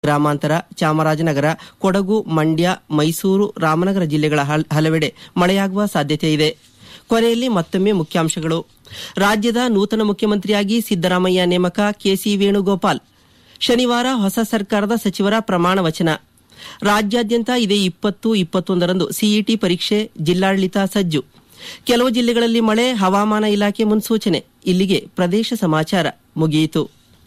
ಗ್ರಾಮಾಂತರ ಚಾಮರಾಜನಗರ ಕೊಡಗು ಮಂಡ್ಯ ಮೈಸೂರು ರಾಮನಗರ ಜಿಲ್ಲೆಗಳ ಹಲ್- ಹಲವೆಡೆ ಮಳೆಯಾಗುವ ಸಾಧ್ಯತೆ ಇದೆ ಕೊನೆಯಲ್ಲಿ ಮತ್ತೊಮ್ಮೆ ಮುಖ್ಯಾಂಶಗಳು ರಾಜ್ಯದ ನೂತನ ಮುಖ್ಯಮಂತ್ರಿಯಾಗಿ ಸಿದ್ದರಾಮಯ್ಯ ನೇಮಕ ಕೆಸಿ ವೇಣುಗೋಪಾಲ್ ಶನಿವಾರ ಹೊಸ ಸರ್ಕಾರದ ಸಚಿವರ ಪ್ರಮಾಣ ವಚನ ರಾಜ್ಯಾದ್ಯಂತ ಇದೇ ಇಪ್ಪತ್ತು ಇಪ್ಪತ್ತೊಂದರಂದು ಸಿಇಟಿ ಪರೀಕ್ಷೆ ಜಿಲ್ಲಾಡಳಿತ ಸಜ್ಜು ಕೆಲವು ಜಿಲ್ಲೆಗಳಲ್ಲಿ ಮಳೆ ಹವಾಮಾನ ಇಲಾಖೆ ಮುನ್ಸೂಚನೆ ಇಲ್ಲಿಗೆ ಪ್ರದೇಶ ಸಮಾಚಾರ ಮುಗಿಯಿತು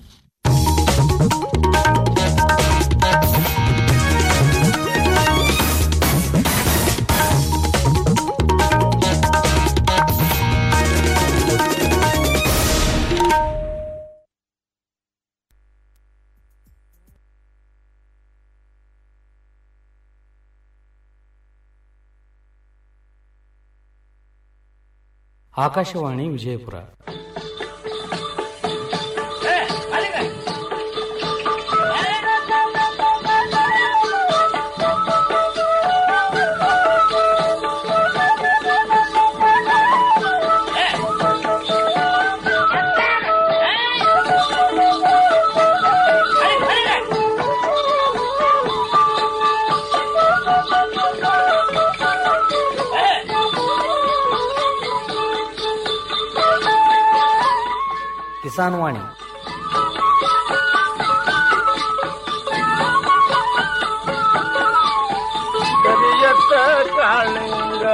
ಆಕಾಶವಾಣಿ ವಿಜಯಪುರ ಕಿಸಾನ್ ವಾಣಿ ಕರಿಯತ್ತ ಕಾಳಿಂಗ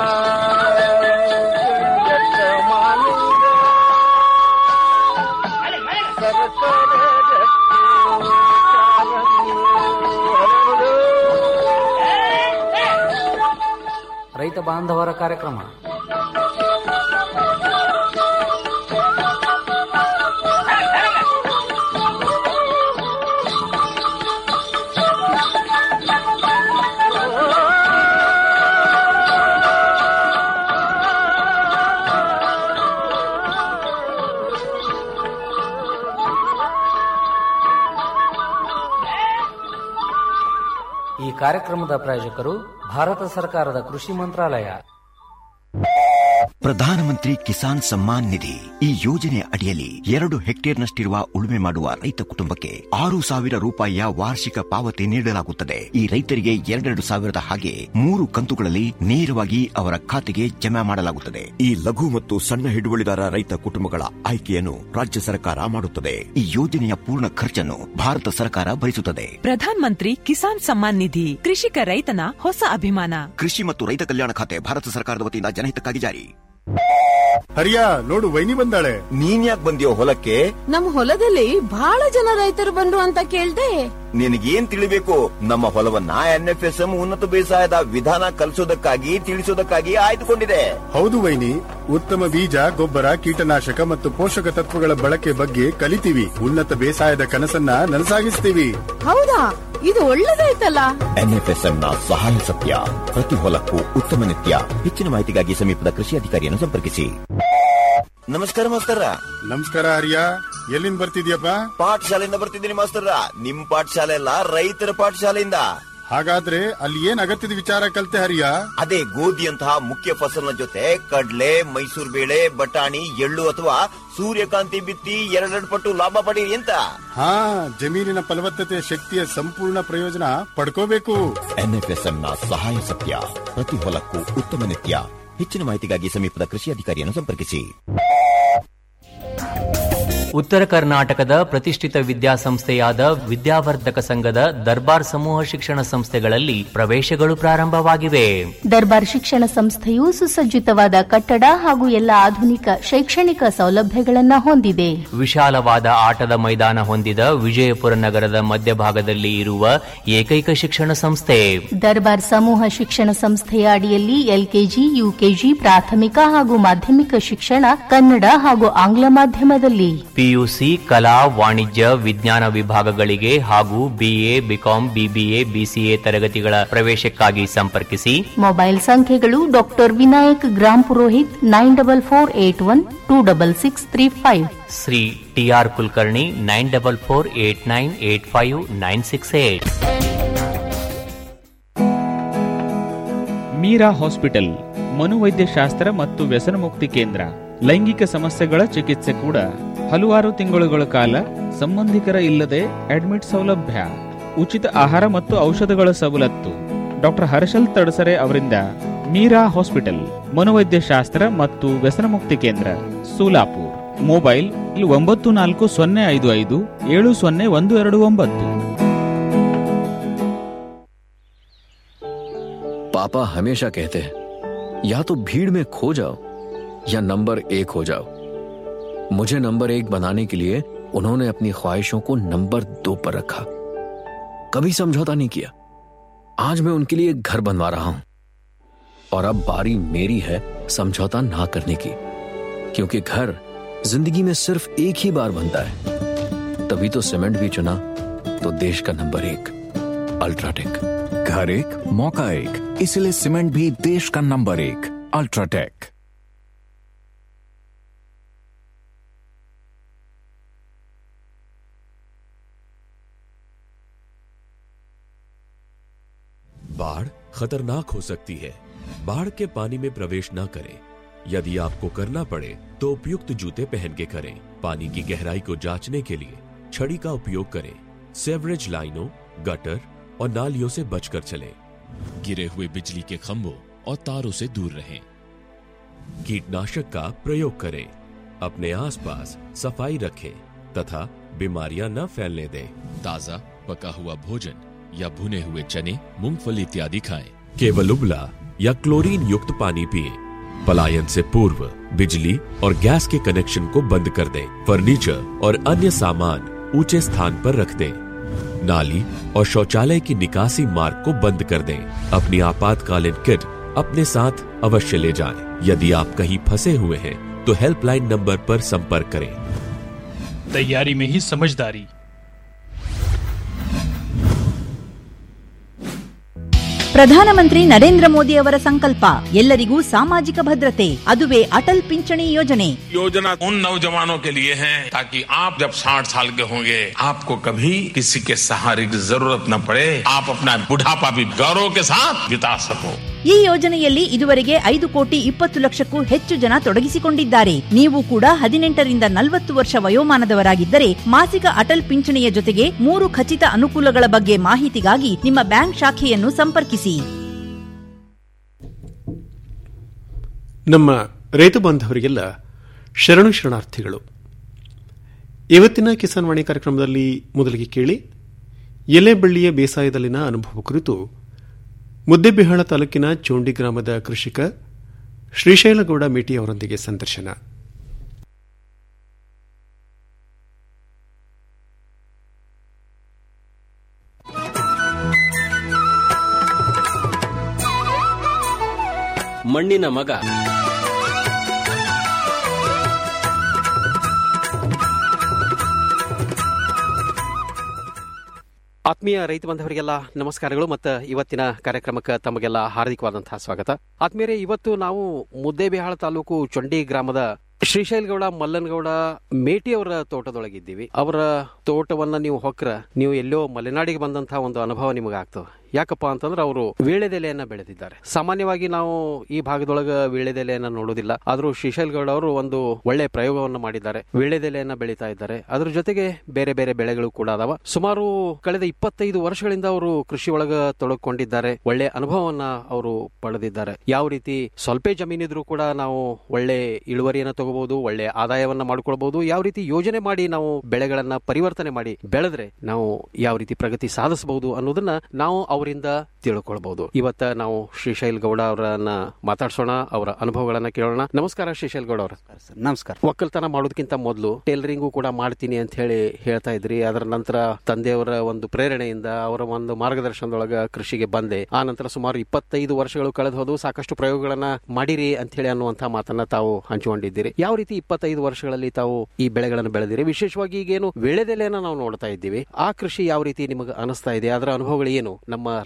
ಕರಿಯತ್ತ ಮಾಲಿಂಗ ಸರಸರ ರಕ್ತಿ ಕಾರಂಗಿ ಹರಡು. ರೈತ ಬಾಂಧವರ ಕಾರ್ಯಕ್ರಮ ಈ ಕಾರ್ಯಕ್ರಮದ ಪ್ರಾಯೋಜಕರು ಭಾರತ ಸರ್ಕಾರದ ಕೃಷಿ ಮಂತ್ರಾಲಯ ಪ್ರಧಾನಮಂತ್ರಿ ಕಿಸಾನ್ ಸಮ್ಮಾನ್ ನಿಧಿ ಈ ಯೋಜನೆ ಅಡಿಯಲ್ಲಿ ಎರಡು ಹೆಕ್ಟೇರ್ನಷ್ಟಿರುವ ಉಳುಮೆ ಮಾಡುವ ರೈತ ಕುಟುಂಬಕ್ಕೆ ಆರು ಸಾವಿರ ರೂಪಾಯಿಯ ವಾರ್ಷಿಕ ಪಾವತಿ ನೀಡಲಾಗುತ್ತದೆ ಈ ರೈತರಿಗೆ ಎರಡೆರಡು ಸಾವಿರದ ಹಾಗೆ ಮೂರು ಕಂತುಗಳಲ್ಲಿ ನೇರವಾಗಿ ಅವರ ಖಾತೆಗೆ ಜಮಾ ಮಾಡಲಾಗುತ್ತದೆ ಈ ಲಘು ಮತ್ತು ಸಣ್ಣ ಹಿಡುವಳಿದಾರ ರೈತ ಕುಟುಂಬಗಳ ಆಯ್ಕೆಯನ್ನು ರಾಜ್ಯ ಸರ್ಕಾರ ಮಾಡುತ್ತದೆ ಈ ಯೋಜನೆಯ ಪೂರ್ಣ ಖರ್ಚನ್ನು ಭಾರತ ಸರ್ಕಾರ ಭರಿಸುತ್ತದೆ ಪ್ರಧಾನ್ ಮಂತ್ರಿ ಕಿಸಾನ್ ಸಮ್ಮಾನ್ ನಿಧಿ ಕೃಷಿಕ ರೈತನ ಹೊಸ ಅಭಿಮಾನ ಕೃಷಿ ಮತ್ತು ರೈತ ಕಲ್ಯಾಣ ಖಾತೆ ಭಾರತ ಸರ್ಕಾರದ ವತಿಯಿಂದ ಜನಹಿತಕ್ಕಾಗಿ ಜಾರಿ ಹರಿಯ ನೋಡು ವೈನಿ ಬಂದಾಳೆ ನೀನ್ ಯಾಕೆ ಬಂದಿಯೋ ಹೊಲಕ್ಕೆ ನಮ್ ಹೊಲದಲ್ಲಿ ಬಹಳ ಜನ ರೈತರು ಬಂದ್ರು ಅಂತ ಕೇಳ್ದೆ ನಿನಗೇನ್ ತಿಳಿಬೇಕು ನಮ್ಮ ಹೊಲವನ್ನ ಎನ್ಎಫ್ಎಸ್ಎಂ ಉನ್ನತ ಬೇಸಾಯದ ವಿಧಾನ ಕಲಿಸೋದಕ್ಕಾಗಿ ತಿಳಿಸೋದಕ್ಕಾಗಿ ಆಯ್ದುಕೊಂಡಿದೆ ಹೌದು ವೈನಿ ಉತ್ತಮ ಬೀಜ ಗೊಬ್ಬರ ಕೀಟನಾಶಕ ಮತ್ತು ಪೋಷಕ ತತ್ವಗಳ ಬಳಕೆ ಬಗ್ಗೆ ಕಲಿತೀವಿ ಉನ್ನತ ಬೇಸಾಯದ ಕನಸನ್ನ ನನಸಾಗಿಸ್ತೀವಿ ಹೌದಾ ಇದು ಒಳ್ಳೇದಾಯ್ತಲ್ಲ ಎನ್ಎಫ್ಎಸ್ಎಂ ನ ಸಹಾಯ ಸತ್ಯ ಪ್ರತಿ ಹೊಲಕ್ಕೂ ಉತ್ತಮ ನಿತ್ಯ ಹೆಚ್ಚಿನ ಮಾಹಿತಿಗಾಗಿ ಸಮೀಪದ ಕೃಷಿ ಅಧಿಕಾರಿಯನ್ನು ಸಂಪರ್ಕಿಸಿ ನಮಸ್ಕಾರ ಮಾಸ್ತರ ನಮಸ್ಕಾರ ಹರಿಯ ಎಲ್ಲಿಂದ ಬರ್ತಿದ್ಯಪ್ಪ ಪಾಠಶಾಲೆಯಿಂದ ಬರ್ತಿದ್ದೀನಿ ಮಾಸ್ತರ ನಿಮ್ ಪಾಠಶಾಲೆ ಅಲ್ಲ ರೈತರ ಪಾಠಶಾಲೆಯಿಂದ ಹಾಗಾದ್ರೆ ಅಲ್ಲಿ ಏನ್ ಅಗತ್ಯದ ವಿಚಾರ ಕಲ್ತೆ ಹರಿಯ ಅದೇ ಗೋಧಿಯಂತಹ ಮುಖ್ಯ ಫಸಲಿನ ಜೊತೆ ಕಡ್ಲೆ ಮೈಸೂರು ಬೇಳೆ ಬಟಾಣಿ ಎಳ್ಳು ಅಥವಾ ಸೂರ್ಯಕಾಂತಿ ಬಿತ್ತಿ ಎರಡೆರಡು ಪಟ್ಟು ಲಾಭ ಪಡಿ ಅಂತ ಹಾ ಜಮೀನಿನ ಫಲವತ್ತತೆ ಶಕ್ತಿಯ ಸಂಪೂರ್ಣ ಪ್ರಯೋಜನ ಪಡ್ಕೋಬೇಕು ಎನ್ಎಫ್ಎಸ್ಎಂ ನ ಸಹಾಯ ಸತ್ಯ ಪ್ರತಿ ಹೊಲಕ್ಕೂ ಉತ್ತಮ ನಿತ್ಯ ಹೆಚ್ಚಿನ ಮಾಹಿತಿಗಾಗಿ ಸಮೀಪದ ಕೃಷಿ ಅಧಿಕಾರಿಯನ್ನು ಸಂಪರ್ಕಿಸಿ ಉತ್ತರ ಕರ್ನಾಟಕದ ಪ್ರತಿಷ್ಠಿತ ವಿದ್ಯಾಸಂಸ್ಥೆಯಾದ ವಿದ್ಯಾವರ್ಧಕ ಸಂಘದ ದರ್ಬಾರ್ ಸಮೂಹ ಶಿಕ್ಷಣ ಸಂಸ್ಥೆಗಳಲ್ಲಿ ಪ್ರವೇಶಗಳು ಪ್ರಾರಂಭವಾಗಿವೆ ದರ್ಬಾರ್ ಶಿಕ್ಷಣ ಸಂಸ್ಥೆಯು ಸುಸಜ್ಜಿತವಾದ ಕಟ್ಟಡ ಹಾಗೂ ಎಲ್ಲ ಆಧುನಿಕ ಶೈಕ್ಷಣಿಕ ಸೌಲಭ್ಯಗಳನ್ನ ಹೊಂದಿದೆ ವಿಶಾಲವಾದ ಆಟದ ಮೈದಾನ ಹೊಂದಿದ ವಿಜಯಪುರ ನಗರದ ಮಧ್ಯಭಾಗದಲ್ಲಿ ಇರುವ ಏಕೈಕ ಶಿಕ್ಷಣ ಸಂಸ್ಥೆ ದರ್ಬಾರ್ ಸಮೂಹ ಶಿಕ್ಷಣ ಸಂಸ್ಥೆಯ ಅಡಿಯಲ್ಲಿ ಎಲ್ಕೆಜಿ ಯುಕೆಜಿ ಪ್ರಾಥಮಿಕ ಹಾಗೂ ಮಾಧ್ಯಮಿಕ ಶಿಕ್ಷಣ ಕನ್ನಡ ಹಾಗೂ ಆಂಗ್ಲ ಮಾಧ್ಯಮದಲ್ಲಿ ಪಿಯುಸಿ ಕಲಾ ವಾಣಿಜ್ಯ ವಿಜ್ಞಾನ ವಿಭಾಗಗಳಿಗೆ ಹಾಗೂ ಬಿಎ ಬಿಕಾಂ ಬಿಬಿಎ ಬಿಸಿಎ ತರಗತಿಗಳ ಪ್ರವೇಶಕ್ಕಾಗಿ ಸಂಪರ್ಕಿಸಿ ಮೊಬೈಲ್ ಸಂಖ್ಯೆಗಳು doctor Vinayak Grampurohit nine double four eight one two double six three five Shri T R Kulkarni nine double four eight nine eight five nine six eight Meera hospital ಮನೋವೈದ್ಯಶಾಸ್ತ್ರ ಮತ್ತು ವ್ಯಸನಮುಕ್ತಿ ಕೇಂದ್ರ ಲೈಂಗಿಕ ಸಮಸ್ಯೆಗಳ ಚಿಕಿತ್ಸೆ ಕೂಡ ಹಲವಾರು ತಿಂಗಳುಗಳ ಕಾಲ ಸಂಬಂಧಿಕರ ಇಲ್ಲದೆ ಅಡ್ಮಿಟ್ ಸೌಲಭ್ಯ ಉಚಿತ ಆಹಾರ ಮತ್ತು ಔಷಧಗಳ ಸವಲತ್ತು ಡಾಕ್ಟರ್ ಹರ್ಷಲ್ ತಡಸರೆ ಅವರಿಂದ ಮೀರಾ ಹಾಸ್ಪಿಟಲ್ ಮನೋವೈದ್ಯ ಶಾಸ್ತ್ರ ಮತ್ತು ವ್ಯಸನ ಮುಕ್ತಿ ಕೇಂದ್ರ ಸೋಲಾಪುರ್ ಮೊಬೈಲ್ ಒಂಬತ್ತು ನಾಲ್ಕು ಸೊನ್ನೆ ಐದು ಐದು ಏಳು ಸೊನ್ನೆ ಒಂದು ಎರಡು ಒಂಬತ್ತು पापा हमेशा कहते हैं या तो भीड़ में खो जाओ या नंबर एक हो जाओ मुझे नंबर एक बनाने के लिए उन्होंने अपनी ख्वाहिशों को नंबर दो पर रखा कभी समझौता नहीं किया आज मैं उनके लिए एक घर बनवा रहा हूं और अब बारी मेरी है समझौता ना करने की क्योंकि घर जिंदगी में सिर्फ एक ही बार बनता है तभी तो सीमेंट भी चुना तो देश का नंबर एक अल्ट्राटेक घर एक मौका एक इसलिए सीमेंट भी देश का नंबर एक अल्ट्राटेक बाढ़ खतरनाक हो सकती है बाढ़ के पानी में प्रवेश न करें यदि आपको करना पड़े तो उपयुक्त जूते पहन के करें पानी की गहराई को जांचने के लिए छड़ी का उपयोग करें सेवरेज लाइनों गटर और नालियों से बचकर चलें गिरे हुए बिजली के खंभों और तारों से दूर रहें कीटनाशक का प्रयोग करें अपने आसपास सफाई रखें तथा बीमारियां न फैलने दें ताजा पका हुआ भोजन या भुने हुए चने मूंगफली इत्यादि खाएं केवल उबला या क्लोरीन युक्त पानी पिए पलायन से पूर्व बिजली और गैस के कनेक्शन को बंद कर दें फर्नीचर और अन्य सामान ऊंचे स्थान पर रख दें नाली और शौचालय की निकासी मार्ग को बंद कर दें अपनी आपातकालीन किट अपने साथ अवश्य ले जाएं। यदि आप कहीं फंसे हुए हैं तो हेल्पलाइन नंबर पर संपर्क करें तैयारी में ही समझदारी ಪ್ರಧಾನಮಂತ್ರಿ ನರೇಂದ್ರ ಮೋದಿ ಅವರ ಸಂಕಲ್ಪ ಎಲ್ಲರಿಗೂ ಸಾಮಾಜಿಕ ಭದ್ರತೆ ಅದುವೇ ಅಟಲ್ ಪಿಂಚಣಿ ಯೋಜನೆ योजना उन नौजवानों के लिए है ताकि आप जब 60 साल के होंगे आपको कभी किसी के सहारे की जरूरत न पड़े आप अपना बुढ़ापा भी गौरव के साथ बिता सको ಈ ಯೋಜನೆಯಲ್ಲಿ ಇದುವರೆಗೆ ಐದು ಕೋಟಿ ಇಪ್ಪತ್ತು ಲಕ್ಷಕ್ಕೂ ಹೆಚ್ಚು ಜನ ತೊಡಗಿಸಿಕೊಂಡಿದ್ದಾರೆ ನೀವು ಕೂಡ ಹದಿನೆಂಟರಿಂದ ನಲವತ್ತು ವರ್ಷ ವಯೋಮಾನದವರಾಗಿದ್ದರೆ ಮಾಸಿಕ ಅಟಲ್ ಪಿಂಚಣಿಯ ಜೊತೆಗೆ ಮೂರು ಖಚಿತ ಅನುಕೂಲಗಳ ಬಗ್ಗೆ ಮಾಹಿತಿಗಾಗಿ ನಿಮ್ಮ ಬ್ಯಾಂಕ್ ಶಾಖೆಯನ್ನು ಸಂಪರ್ಕಿಸಿ ನಮ್ಮ ರೈತ ಬಾಂಧವರಿಗೆಲ್ಲ ಶರಣು ಶರಣಾರ್ಥಿಗಳು ಇವತ್ತಿನ ಕಿಸಾನ್ ವಾಣಿ ಕಾರ್ಯಕ್ರಮದಲ್ಲಿ ಮೊದಲಿಗೆ ಕೇಳಿ ಎಲೆ ಬಳ್ಳಿಯ ಬೇಸಾಯದಲ್ಲಿನ ಅನುಭವ ಕುರಿತು ಮುದ್ದೆಬಿಹಾಳ ತಾಲೂಕಿನ ಚೋಂಡಿ ಗ್ರಾಮದ ಕೃಷಿಕ ಶ್ರೀಶೈಲಗೌಡ ಮೇಟಿ ಅವರೊಂದಿಗೆ ಸಂದರ್ಶನ ಮಣ್ಣಿನ ಮಗ ಆತ್ಮೀಯ ರೈತ ಬಾಂಧವರಿಗೆಲ್ಲ ನಮಸ್ಕಾರಗಳು ಮತ್ತು ಇವತ್ತಿನ ಕಾರ್ಯಕ್ರಮಕ್ಕೆ ತಮಗೆಲ್ಲ ಹಾರ್ದಿಕವಾದಂತಹ ಸ್ವಾಗತ ಆತ್ಮೀಯರೇ ಇವತ್ತು ನಾವು ಮುದ್ದೇಬಿಹಾಳ ತಾಲೂಕು ಚೊಂಡಿ ಗ್ರಾಮದ ಶ್ರೀಶೈಲಗೌಡ ಮಲ್ಲನಗೌಡ ಮೇಟಿ ಅವರ ತೋಟದೊಳಗಿದ್ದೀವಿ ಅವರ ತೋಟವನ್ನ ನೀವು ಹೊಕ್ರ ನೀವು ಎಲ್ಲೋ ಮಲೆನಾಡಿಗೆ ಬಂದಂತಹ ಒಂದು ಅನುಭವ ನಿಮಗೆ ಆಗ್ತದೆ ಯಾಕಪ್ಪ ಅಂತಂದ್ರೆ ಅವರು ವೀಳ್ಯದೆಲೆಯನ್ನ ಬೆಳೆದಿದ್ದಾರೆ ಸಾಮಾನ್ಯವಾಗಿ ನಾವು ಈ ಭಾಗದೊಳಗ ವೀಳ್ಯದೆಲೆಯನ್ನ ನೋಡೋದಿಲ್ಲ ಆದ್ರೂ ಶ್ರೀಶೈಲಗೌಡ ಅವರು ಒಂದು ಒಳ್ಳೆ ಪ್ರಯೋಗವನ್ನು ಮಾಡಿದ್ದಾರೆ ವೀಳ್ಯದೆಲೆಯನ್ನ ಬೆಳೀತಾ ಇದ್ದಾರೆ ಅದ್ರ ಜೊತೆಗೆ ಬೇರೆ ಬೇರೆ ಬೆಳೆಗಳು ಕೂಡ ಅದಾವ ಸುಮಾರು ಕಳೆದ ಇಪ್ಪತ್ತೈದು ವರ್ಷಗಳಿಂದ ಅವರು ಕೃಷಿ ಒಳಗ ತೊಡಗಿಕೊಂಡಿದ್ದಾರೆ ಒಳ್ಳೆ ಅನುಭವವನ್ನ ಅವರು ಪಡೆದಿದ್ದಾರೆ ಯಾವ ರೀತಿ ಸ್ವಲ್ಪ ಜಮೀನಿದ್ರು ಕೂಡ ನಾವು ಒಳ್ಳೆ ಇಳುವರಿಯನ್ನ ತಗೋಬಹುದು ಒಳ್ಳೆ ಆದಾಯವನ್ನ ಮಾಡ್ಕೊಳ್ಬಹುದು ಯಾವ ರೀತಿ ಯೋಜನೆ ಮಾಡಿ ನಾವು ಬೆಳೆಗಳನ್ನ ಪರಿವರ್ತನೆ ಮಾಡಿ ಬೆಳೆದ್ರೆ ನಾವು ಯಾವ ರೀತಿ ಪ್ರಗತಿ ಸಾಧಿಸಬಹುದು ಅನ್ನೋದನ್ನ ನಾವು ಅವರಿಂದ ತಿಳ್ಕೊಳ್ಬಹುದು ಇವತ್ತ ನಾವು ಶ್ರೀಶೈಲ್ ಗೌಡ ಅವರನ್ನ ಮಾತಾಡ್ಸೋಣ ಅವರ ಅನುಭವಗಳನ್ನ ಕೇಳೋಣ ನಮಸ್ಕಾರ ಶ್ರೀಶೈಲ್ ಗೌಡ ಅವರ ನಮಸ್ಕಾರ ಒಕ್ಕಲ್ತನ ಮಾಡೋದಕ್ಕಿಂತ ಮೊದಲು ಟೇಲರಿಂಗು ಕೂಡ ಮಾಡ್ತೀನಿ ಅಂತ ಹೇಳಿ ಹೇಳ್ತಾ ಇದ್ರಿ ಅದರ ನಂತರ ತಂದೆಯವರ ಒಂದು ಪ್ರೇರಣೆಯಿಂದ ಅವರ ಒಂದು ಮಾರ್ಗದರ್ಶನದೊಳಗ ಕೃಷಿಗೆ ಬಂದೆ ಆ ನಂತರ ಸುಮಾರು ಇಪ್ಪತ್ತೈದು ವರ್ಷಗಳು ಕಳೆದು ಹೋದು ಸಾಕಷ್ಟು ಪ್ರಯೋಗಗಳನ್ನ ಮಾಡಿರಿ ಅಂತ ಹೇಳಿ ಅನ್ನುವಂತಹ ಮಾತನ್ನ ತಾವು ಹಂಚಿಕೊಂಡಿದ್ದೀರಿ ಯಾವ ರೀತಿ ಇಪ್ಪತ್ತೈದು ವರ್ಷಗಳಲ್ಲಿ ತಾವು ಈ ಬೆಳೆಗಳನ್ನು ಬೆಳೆದಿರಿ ವಿಶೇಷವಾಗಿ ಈಗೇನು ಬೆಳೆದೆಲೆಯನ್ನ ನಾವು ನೋಡ್ತಾ ಇದ್ದೀವಿ ಆ ಕೃಷಿ ಯಾವ ರೀತಿ ನಿಮಗೆ ಅನಿಸ್ತಾ ಇದೆ ಅದರ ಅನುಭವಗಳು ಏನು ನಮ್ಮ ರೈತರ ಜೊತೆಗೆ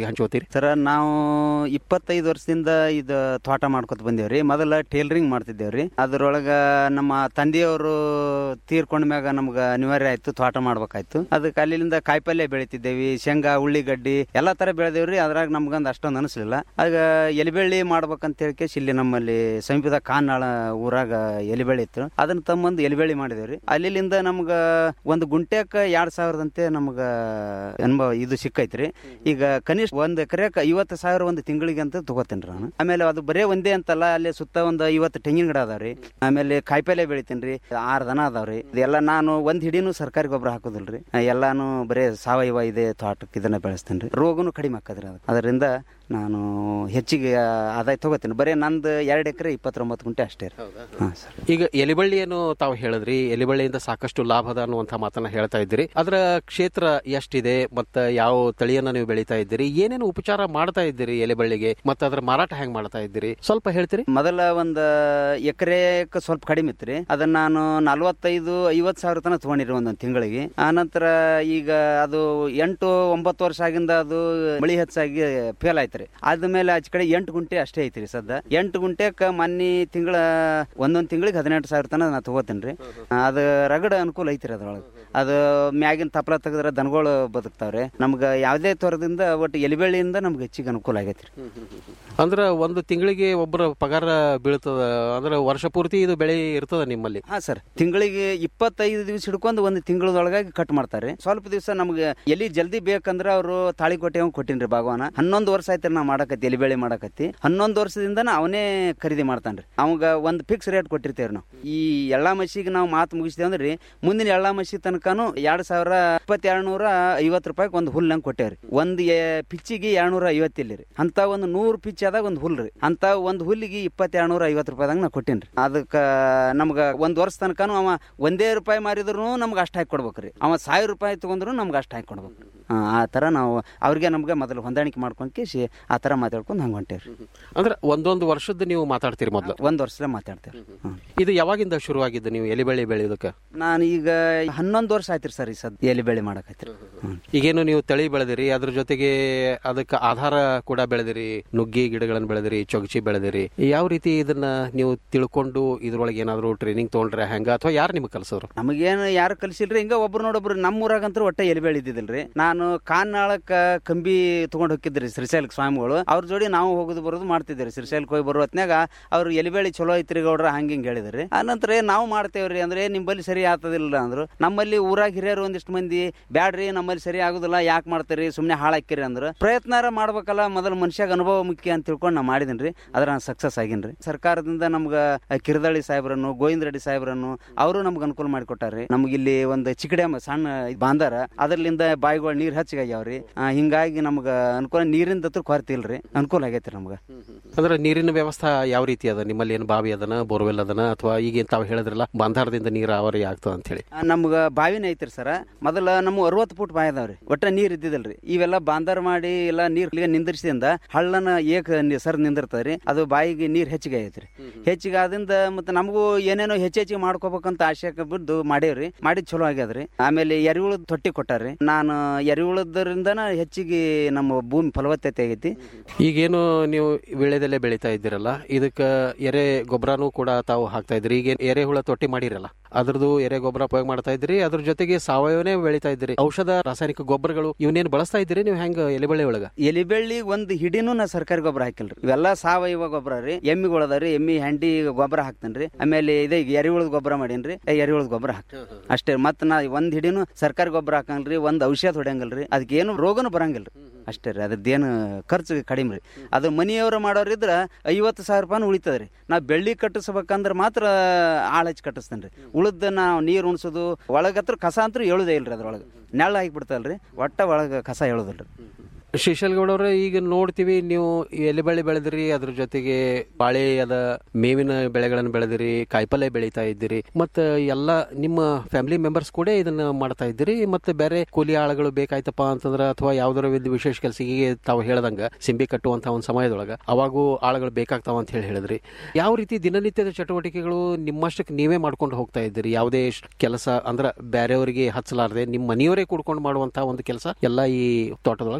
ಜೊತೆಗೆ ಹಂಚ್ಕೋತೀರಿ ಸರ ನಾವು ಇಪ್ಪತ್ತೈದು ವರ್ಷದಿಂದ ಇದು ತೋಟ ಮಾಡ್ಕೊತ ಬಂದೇವ್ರಿ ಮೊದಲ ಟೇಲರಿಂಗ್ ಮಾಡ್ತಿದ್ದೇವ್ರಿ ಅದ್ರೊಳಗ ನಮ್ಮ ತಂದೆಯವರು ತೀರ್ಕೊಂಡ ಮ್ಯಾಗ ನಮ್ಗ ಅನಿವಾರ್ಯ ಆಯ್ತು ತೋಟ ಮಾಡ್ಬೇಕಾಯ್ತು ಅದಕ್ಕೆ ಅಲ್ಲಿಂದ ಕಾಯಿಪಲ್ಯ ಬೆಳಿತಿದ್ದೇವಿ ಶೇಂಗಾ ಉಳ್ಳಿಗಡ್ಡಿ ಎಲ್ಲಾ ತರ ಬೆಳೆದೇವ್ರಿ ಅದ್ರಾಗ ನಮ್ಗಂದ್ ಅಷ್ಟೊಂದು ಅನಿಸ್ಲಿಲ್ಲ ಆಗ ಎಲಿಬೆಳ್ಳಿ ಮಾಡ್ಬೇಕಂತ ಹೇಳಿ ಇಲ್ಲಿ ನಮ್ಮಲ್ಲಿ ಸಮೀಪದ ಕಾನಾಳ ಊರಾಗ ಎಲಿಬೆಳ್ಳಿ ಇತ್ತು ಅದನ್ನ ತಮ್ಮಂದು ಎಲಿಬೆಳ್ಳಿ ಮಾಡಿದೇವ್ರಿ ಅಲ್ಲಿಂದ ನಮ್ಗ ಒಂದು ಗುಂಟ್ಯಾಕ ಎರಡ್ ಸಾವಿರದಂತೆ ನಮ್ಗ ಅನುಭವ ಇದು ಸಿಕ್ಕೈತ್ರಿ ಈಗ ಕನಿಷ್ಠ ಒಂದ್ ಎಕರೆಕ ಐವತ್ತು ಸಾವಿರ ಒಂದು ತಿಂಗಳಿಗೆ ಅಂತ ತಗೋತೇನ್ರಿ ನಾನು ಆಮೇಲೆ ಅದು ಬರೇ ಒಂದೇ ಅಂತಲ್ಲ ಅಲ್ಲಿ ಸುತ್ತ ಒಂದು ಐವತ್ತು ತೆಂಗಿನ ಗಿಡ ಅದಾವ್ರಿ ಆಮೇಲೆ ಕಾಯಿಪಲ್ಲೆ ಬೆಳಿತೇನ್ರಿ ಆರ್ ದನ ಅದಾವ್ರಿ ಇದೆಲ್ಲ ನಾನು ಒಂದ್ ಹಿಡಿನೂ ಸರ್ಕಾರಿ ಗೊಬ್ಬರ ಹಾಕೋದಿಲ್ರಿ ಎಲ್ಲಾನು ಬರೇ ಸಾವಯವ ಇದೆ ತೋಟಕ್ಕೆ ಇದನ್ನ ಬೆಳೆಸ್ತೇನ್ರಿ ರೋಗನು ಕಡಿಮೆ ಆಕದ್ರಿ ಅದು ಅದರಿಂದ ನಾನು ಹೆಚ್ಚಿಗೆ ಆದಾಯ ತಗೋತೀನಿ ಬರೇ ನಂದು ಎರಡು ಎಕರೆ ಇಪ್ಪತ್ತೊಂಬತ್ತು ಗುಂಟೆ ಅಷ್ಟೇ ರೀ ಹಾಂ ಸರ್ ಈಗ ಎಲಿಬಳ್ಳಿಯನ್ನು ತಾವು ಹೇಳಿದ್ರಿ ಎಲಿಬಳ್ಳಿಯಿಂದ ಸಾಕಷ್ಟು ಲಾಭದ ಅನ್ನುವಂಥ ಮಾತನ್ನ ಹೇಳ್ತಾ ಇದ್ದೀರಿ ಅದರ ಕ್ಷೇತ್ರ ಎಷ್ಟಿದೆ ಮತ್ತ ಯಾವ ತಳಿಯನ್ನ ನೀವು ಬೆಳೀತಾ ಇದ್ದೀರಿ ಏನೇನು ಉಪಚಾರ ಮಾಡ್ತಾ ಇದ್ದೀರಿ ಎಲಿಬಳ್ಳಿಗೆ ಮತ್ತೆ ಅದರ ಮಾರಾಟ ಹೆಂಗ್ ಮಾಡ್ತಾ ಇದ್ದೀರಿ ಸ್ವಲ್ಪ ಹೇಳ್ತೀರಿ ಮೊದಲ ಒಂದು ಎಕರೆಕ್ಕೆ ಸ್ವಲ್ಪ ಕಡಿಮೆ ಇತ್ರಿ ಅದನ್ನ ನಾನು ನಲ್ವತ್ತೈದು ಐವತ್ತು ಸಾವಿರ ತನಕ ತಗೊಂಡಿರಿ ಒಂದೊಂದು ತಿಂಗಳಿಗೆ ಆನಂತರ ಈಗ ಅದು ಎಂಟು ಒಂಬತ್ತು ವರ್ಷ ಆಗಿಂದ ಅದು ಮಳಿ ಹೆಚ್ಚಾಗಿ ಫೇಲ್ ಆಯ್ತ್ರಿ ಆದ್ಮೇಲೆ ಆಚೆ ಕಡೆ ಎಂಟು ಗುಂಟೆ ಅಷ್ಟೇ ಐತ್ರಿ ಸದ್ದ ಎಂಟು ಗುಂಟೆಕ ಮೊನ್ನೆ ತಿಂಗಳ ಒಂದೊಂದು ತಿಂಗಳಿಗೆ ಹದಿನೆಂಟು ಸಾವಿರ ತನಕ ನಾ ತಗೋತೇನ್ರಿ ಅದು ರಗಡ ಅನುಕೂಲ ಐತ್ರಿ ಅದ್ರೊಳಗೆ ಅದು ಮ್ಯಾಗಿನ ತಪ್ಪಲ ತೆಗೆದ್ರೆ ದನಗಳು ಬದುಕ್ತಾವ್ರೆ ನಮ್ಗೆ ಯಾವುದೇ ತರದಿಂದ ಒಟ್ಟು ಎಲಿಬೆಳ್ಳಿಯಿಂದ ನಮ್ಗೆ ಹೆಚ್ಚಿಗೆ ಅನುಕೂಲ ಆಗೈತ್ರಿ ಅಂದ್ರ ಒಂದು ತಿಂಗಳಿಗೆ ಒಬ್ಬರ ಪಗಾರ ಬೀಳ್ತದ ಅಂದ್ರೆ ವರ್ಷ ಪೂರ್ತಿ ಇದು ಬೆಳೆ ಇರ್ತದ ನಿಮ್ಮಲ್ಲಿ ಹಾ ಸರ್ ತಿಂಗಳಿಗೆ ಇಪ್ಪತ್ತೈದು ದಿವಸ ಹಿಡ್ಕೊಂಡು ಒಂದು ತಿಂಗಳದೊಳಗಾಗಿ ಕಟ್ ಮಾಡ್ತಾರೆ ಸ್ವಲ್ಪ ದಿವಸ ನಮ್ಗೆ ಎಲ್ಲಿ ಜಲ್ದಿ ಬೇಕಂದ್ರೆ ಅವರು ತಾಳಿಕೋಟೆ ಅವ್ನು ಕೊಟ್ಟಿನ್ರಿ ಭಗವಾನ ಹನ್ನೊಂದು ವರ್ಷ ಆಯ್ತು ನಾ ಮಾಡಕತ್ತಿ ಎಲಿ ಬೆಳೆ ಮಾಡಕತ್ತಿ ಹನ್ನೊಂದು ವರ್ಷದಿಂದ ಅವನೇ ಖರೀದಿ ಮಾಡ್ತಾನ್ರಿ ಅವಾಗ ಒಂದು ಫಿಕ್ಸ್ ರೇಟ್ ಕೊಟ್ಟಿರ್ತೇವ್ರಿ ನಾವು ಈ ಎಳ್ಳ ಮಸಿಗೆ ನಾವು ಮಾತು ಮುಗಿಸ್ತೇವೆ ಅಂದ್ರೆ ಮುಂದಿನ ಎಳ್ಳ ಮಸಿ ತನಕನು ಎರಡ್ ಸಾವಿರ ಇಪ್ಪತ್ತೆರಡು ನೂರ ಐವತ್ತು ರೂಪಾಯಿ ಒಂದು ಹುಲ್ ನಂಗೆ ಕೊಟ್ಟೇವ್ರಿ ಒಂದು ಪಿಚ್ಚಿಗೆ ಎರಡ್ನೂರ ಐವತ್ತು ಇಲ್ಲಿ ರೀ ಅಂತ ಒಂದು ನೂರು ಪಿಚ್ ಆದಾಗ ಒಂದು ಹುಲ್ ರೀ ಅಂತ ಒಂದು ಹುಲ್ಲಿಗೆ ಇಪ್ಪತ್ತೆರಡು ನೂರ ಐವತ್ತು ರೂಪಾಯಿದಾಗ ನಾ ಕೊಟ್ಟೇನ್ರಿ ಅದಕ್ಕೆ ನಮ್ಗೆ ಒಂದು ವರ್ಷ ತನಕನು ಅವ ಒಂದೇ ರೂಪಾಯಿ ಮಾರಿದ್ರು ನಮ್ಗೆ ಅಷ್ಟು ಹಾಕಿ ಕೊಡ್ಬೇಕ್ರಿ ಅವ ಸಾವಿರ ರೂಪಾಯಿ ತಗೊಂಡ್ರು ನಮ್ಗೆ ಅಷ್ಟು ಹಾಕಿ ಕೊಡ್ಬೇಕು ಆ, ಆ ಥರ ನಾವು ಅವ್ರಿಗೆ ನಮ್ಗೆ ಮೊದಲು ಹೊಂದಾಣಿಕೆ ಮಾಡ್ಕೊಂಡ್ ಕೇಸಿ ಆ ಥರ ಮಾತಾಡ್ಕೊಂಡು ಹಂಗೆ ಹೊಂಟೇವ್ರಿ ಅಂದ್ರೆ ಒಂದೊಂದು ವರ್ಷದ ನೀವು ಮಾತಾಡ್ತೀರಿ ಮೊದಲು ಒಂದು ವರ್ಷದ ಮಾತಾಡ್ತೇವೆ ಇದು ಯಾವಾಗಿಂದ ಶುರುವಾಗಿದ್ದು ನೀವು ಎಲಿಬಳ್ಳಿ ಬೆಳೆಯೋದಕ್ಕೆ ನಾನು ಈಗ ಹನ್ನೊಂದು ವರ್ಷ ಆಯ್ತು ಸರ್ ಈ ಸದ್ ಎಲ್ಲಿ ಬೆಳೆ ಮಾಡಕೈತ್ರಿ ಈಗೇನು ನೀವು ತಳಿ ಬೆಳೆದಿರಿ ಅದ್ರ ಜೊತೆಗೆ ಅದಕ್ಕೆ ಆಧಾರ ಕೂಡ ಬೆಳೆದಿರಿ ನುಗ್ಗಿ ಗಿಡಗಳನ್ನು ಬೆಳೆದಿರಿ ಚೊಗಚಿ ಬೆಳೆದಿರಿ ಯಾವ ರೀತಿ ಇದನ್ನ ನೀವು ತಿಳ್ಕೊಂಡು ಇದ್ರೊಳಗೆ ಏನಾದ್ರು ಟ್ರೈನಿಂಗ್ ತಗೊಂಡ್ರೆ ಹೆಂಗ ಅಥವಾ ಯಾರು ನಿಮ್ಗೆ ಕಲ್ಸೋರು ನಮಗೇನು ಯಾರು ಕಲಿಸಿಲ್ರಿ ಹಿಂಗ ಒಬ್ರು ನೋಡೊಬ್ರು ನಮ್ಮ ಊರಾಗಂತೂ ಒಟ್ಟ ಎಲಿ ಬೆಳಿದಿದ್ದಿಲ್ರಿ ನಾನು ಕಾನ್ನಾಳಕ್ಕ ಕಂಬಿ ತಗೊಂಡ್ ಹೋಗಿದ್ರಿ ಶ್ರೀಶೈಲ ಸ್ವಾಮಿಗಳು ಅವ್ರ ಜೋಡಿ ನಾವು ಹೋಗುದು ಬರೋದು ಮಾಡ್ತಿದ್ರಿ ಶ್ರೀಶೈಲಕ್ಕೆ ಹೋಗಿ ಬರೋ ಹೊತ್ನ್ಯಾಗ ಅವ್ರು ಎಲಿಬೇಳಿ ಚಲೋ ಐತ್ರಿ ಗೌಡ್ರ ಹಂಗ ಹಿಂಗ್ ಹೇಳಿದ್ರಿ ಆನಂತರ ಏ ನಾವು ಮಾಡ್ತೇವ್ರಿ ಅಂದ್ರೆ ನಿಮ್ಮಲ್ಲಿ ಸರಿ ಆಗ್ತದಿಲ್ಲ ಅಂದ್ರು ನಮ್ಮಲ್ಲಿ ಊರಾಗ ಹಿರಿಯರು ಒಂದಿಷ್ಟು ಮಂದಿ ಬ್ಯಾಡ್ರಿ ನಮ್ಮಲ್ಲಿ ಸರಿ ಆಗುದಿಲ್ಲ ಯಾಕೆ ಮಾಡ್ತೀರಿ ಸುಮ್ಮನೆ ಹಾಳಾಕಿರಿ ಅಂದ್ರು ಪ್ರಯತ್ನಾರ ಮಾಡ್ಬೇಕಲ್ಲ ಮೊದಲು ಮನುಷ್ಯಾಗ ಅನುಭವ ಮುಖ್ಯ ಅಂತ ತಿಳ್ಕೊಂಡು ನಾ ಮಾಡಿದೀನಿ ಅದ್ರ ನಾನು ಸಕ್ಸಸ್ ಆಗೀನ್ರಿ ಸರ್ಕಾರದಿಂದ ನಮ್ಗ ಕಿರದಳ್ಳಿ ಸಾಹೇಬ್ರನ್ನು ಗೋವಿಂದ ರೆಡ್ಡಿ ಸಾಹೇಬ್ರನ್ನು ಅವರು ನಮ್ಗೆ ಅನುಕೂಲ ಮಾಡಿಕೊಟ್ಟಾರ್ರಿ ನಮ್ಗೆ ಇಲ್ಲಿ ಒಂದು ಚಿಕ್ಕಡೆ ಸಣ್ಣ ಇದ್ ಬಾಂದಾರ ಅದ್ರಲಿಂದ ಬಾಯಿಗಳು ನೀರ್ ಹೆಚ್ಚಿಗಾಗ್ಯಾವ್ರಿ ಆ, ಹಿಂಗಾಗಿ ನಮ್ಗ ಅನುಕೂಲ ನೀರಿಂದ ಹತ್ರ ಕೊರತೆ ಇಲ್ರಿ ಅನುಕೂಲ ಆಗೈತ್ರಿ ನಮ್ಗ ಅಂದ್ರೆ ನೀರಿನ ವ್ಯವಸ್ಥೆ ಯಾವ ರೀತಿ ಅದ ನಿಮ್ಮಲ್ಲಿ ಏನು ಬಾವಿ ಅದನ ಬೋರ್ವೆಲ್ ಅದನ ಅಥವಾ ಈಗ ತಾವು ಹೇಳಿದ್ರಲ್ಲ ಬಂಧಾರದಿಂದ ನೀರು ಆವರಿ ಆಗ್ತದ ಅಂತ ಹೇಳಿ ಆ, ನಮ್ಗ ಬಾವಿನೇ ಐತ್ರಿ ಸರ ಮೊದಲ ನಮ್ಮ ಅರವತ್ತು ಫುಟ್ ಬಾವಿ ಅದಾವ್ರಿ ಒಟ್ಟ ನೀರ್ ಇದ್ದಿದ್ದಲ್ರಿ ಇವೆಲ್ಲ ಬಾಂದಾರ್ ಮಾಡಿ ಎಲ್ಲ ನೀರ್ ಇಲ್ಲಿಗೆ ನಿಂದ್ರಿಸಿದಿಂದ ಹಳ್ಳನ ಏಕ ನಿ- ಸರ್ ನಿಂದಿರ್ತದ್ರಿ ಅದು ಬಾಯಿಗೆ ನೀರ್ ಹೆಚ್ಚಿಗೆ ಆಗೈತ್ರಿ ಹೆಚ್ಚಿಗೆ ಆದಿಂದ ಮತ್ತೆ ನಮಗೂ ಏನೇನೋ ಹೆಚ್ಚು ಹೆಚ್ಚಿಗೆ ಮಾಡ್ಕೋಬೇಕಂತ ಆಶೆ ಬಿದ್ದು ಮಾಡೇವ್ರಿ ಮಾಡಿದ್ ಚಲೋ ಆಗ್ಯದ್ರಿ ಆಮೇಲೆ ಎರಿಹುಳದ ತೊಟ್ಟಿ ಕೊಟ್ಟಾರ್ರಿ ನಾನು ಎರಿಹುಳದ್ರಿಂದನ ಹೆಚ್ಚಿಗೆ ನಮ್ಮ ಭೂಮಿ ಫಲವತ್ತತೆ ಆಗೈತಿ ಈಗೇನು ನೀವು ವಿಳೆದೆಲೆ ಬೆಳೀತಾ ಇದ್ದೀರಲ್ಲ ಇದಕ್ಕೆ ಎರೆ ಗೊಬ್ಬರನೂ ಕೂಡ ತಾವು ಹಾಕ್ತಾ ಇದ್ರಿ ಈಗ ಎರೆಹುಳ ತೊಟ್ಟಿ ಮಾಡಿರಲ್ಲ ಅದ್ರದ್ದು ಎರೆ ಗೊಬ್ಬರ ಉಪಯೋಗ ಮಾಡ್ತಾ ಇದ್ರಿ ಅದ್ರ ಜೊತೆಗೆ ಸಾವಯವನೇ ಬೆಳೀತಾ ಇದ್ರಿ ಔಷಧ ರಾಸಾಯನಿಕ ಗೊಬ್ಬರಗಳು ಇವನ್ನೇನು ಬಳಸ್ತಾ ಇದ್ದೀರಿ ನೀವು ಹೆಂಗ ಎಲೆಬಳ್ಳಿ ಒಳಗ ಎಲಿಬೆಳ್ಳಿ ಒಂದು ಹಿಡಿನೂ ನಾ ಸರ್ಕಾರಿ ಗೊಬ್ಬರ ಹಾಕಿಲ್ರಿ ಇವೆಲ್ಲ ಸಾವಯವ ಗೊಬ್ಬರ ರೀ ಎಮ್ಮಿಗಳು ಅದಾವ್ರಿ ಎಮ್ಮಿ ಹಂಡಿ ಗೊಬ್ಬರ ಹಾಕ್ತೇನ್ರಿ ಆಮೇಲೆ ಇದೇ ಈಗ ಎರಿಹುಳದ ಗೊಬ್ಬರ ಮಾಡೇನ್ರಿ ಎರಿಹುಳದ ಗೊಬ್ಬರ ಹಾಕ್ತ ಅಷ್ಟೇ ಮತ್ ನಾ ಒಂದ್ ಹಿಡಿನು ಸರ್ಕಾರಿ ಗೊಬ್ಬರ ಹಾಕಂಗಿಲ್ರಿ ಒಂದ್ ಔಷಧ ಹೊಡೆಯಂಗಿಲ್ರಿ ಅದಕ್ಕೆ ಏನು ರೋಗನು ಬರಂಗಿಲ್ರಿ ಅಷ್ಟೇ ರೀ ಅದ್ರದ್ದೇನು ಖರ್ಚು ಕಡಿಮೆ ರೀ ಅದು ಮನಿಯವರು ಮಾಡೋರಿದ್ರ ಐವತ್ತು ಸಾವಿರ ರೂಪಾಯಿ ಉಳಿತದ್ರಿ ನಾ ಬೆಳ್ಳಿ ಕಟ್ಟಿಸ್ಬೇಕಂದ್ರೆ ಮಾತ್ರ ಆಳ್ ಹಚ್ಚಿ ಕಟ್ಟಿಸ್ತೇನ್ರಿ ಉಳಿದ ನಾವು ನೀರು ಉಣ್ಸೋದು ಒಳಗತ್ರ ಕಸ ಅಂತೂ ಹೇಳುದೇ ಇಲ್ರಿ ಅದ್ರೊಳಗೆ ನೆಳ್ಳ ಹಾಕಿಬಿಡ್ತಲ್ರಿ ಒಟ್ಟ ಒಳಗೆ ಕಸ ಹೇಳುದಿಲ್ರಿ ಶ್ರೀಶೈಲ್ಗೌಡವ್ರೆ ಈಗ ನೋಡ್ತೀವಿ ನೀವು ಎಲೆಬಳ್ಳಿ ಬೆಳೆದಿರಿ ಅದ್ರ ಜೊತೆಗೆ ಬಾಳೆ ಅದ ಮೇವಿನ ಬೆಳೆಗಳನ್ನು ಬೆಳೆದಿರಿ ಕಾಯಿಪಲ್ಯ ಬೆಳೀತಾ ಇದ್ದೀರಿ ಮತ್ತೆ ಎಲ್ಲ ನಿಮ್ಮ ಫ್ಯಾಮಿಲಿ ಮೆಂಬರ್ಸ್ ಕೂಡ ಇದನ್ನ ಮಾಡ್ತಾ ಇದ್ದೀರಿ ಮತ್ತೆ ಬೇರೆ ಕೂಲಿ ಆಳುಗಳು ಬೇಕಾಯ್ತಪ್ಪ ಅಂತಂದ್ರೆ ಅಥವಾ ಯಾವ್ದಾರ ಒಂದು ವಿಶೇಷ ಕೆಲಸಕ್ಕೆ ತಾವು ಹೇಳ್ದಂಗ ಸಿಂಬಿ ಕಟ್ಟುವಂತ ಒಂದು ಸಮಯದೊಳಗ ಅವಾಗೂ ಆಳುಗಳು ಬೇಕಾಗ್ತಾವ ಅಂತ ಹೇಳಿ ಹೇಳಿದ್ರಿ ಯಾವ ರೀತಿ ದಿನನಿತ್ಯದ ಚಟುವಟಿಕೆಗಳು ನಿಮ್ಮಷ್ಟಕ್ಕೆ ನೀವೇ ಮಾಡ್ಕೊಂಡು ಹೋಗ್ತಾ ಇದ್ದೀರಿ ಯಾವುದೇ ಶ್- ಕೆಲಸ ಅಂದ್ರ ಬೇರೆಯವರಿಗೆ ಹಚ್ಚಲಾರದೆ ನಿಮ್ಮ ಮನೆಯವರೇ ಕೂಡ್ಕೊಂಡು ಮಾಡುವಂತಹ ಒಂದು ಕೆಲಸ ಎಲ್ಲ ಈ ತೋಟದೊಳಗೆ ನಡೆದ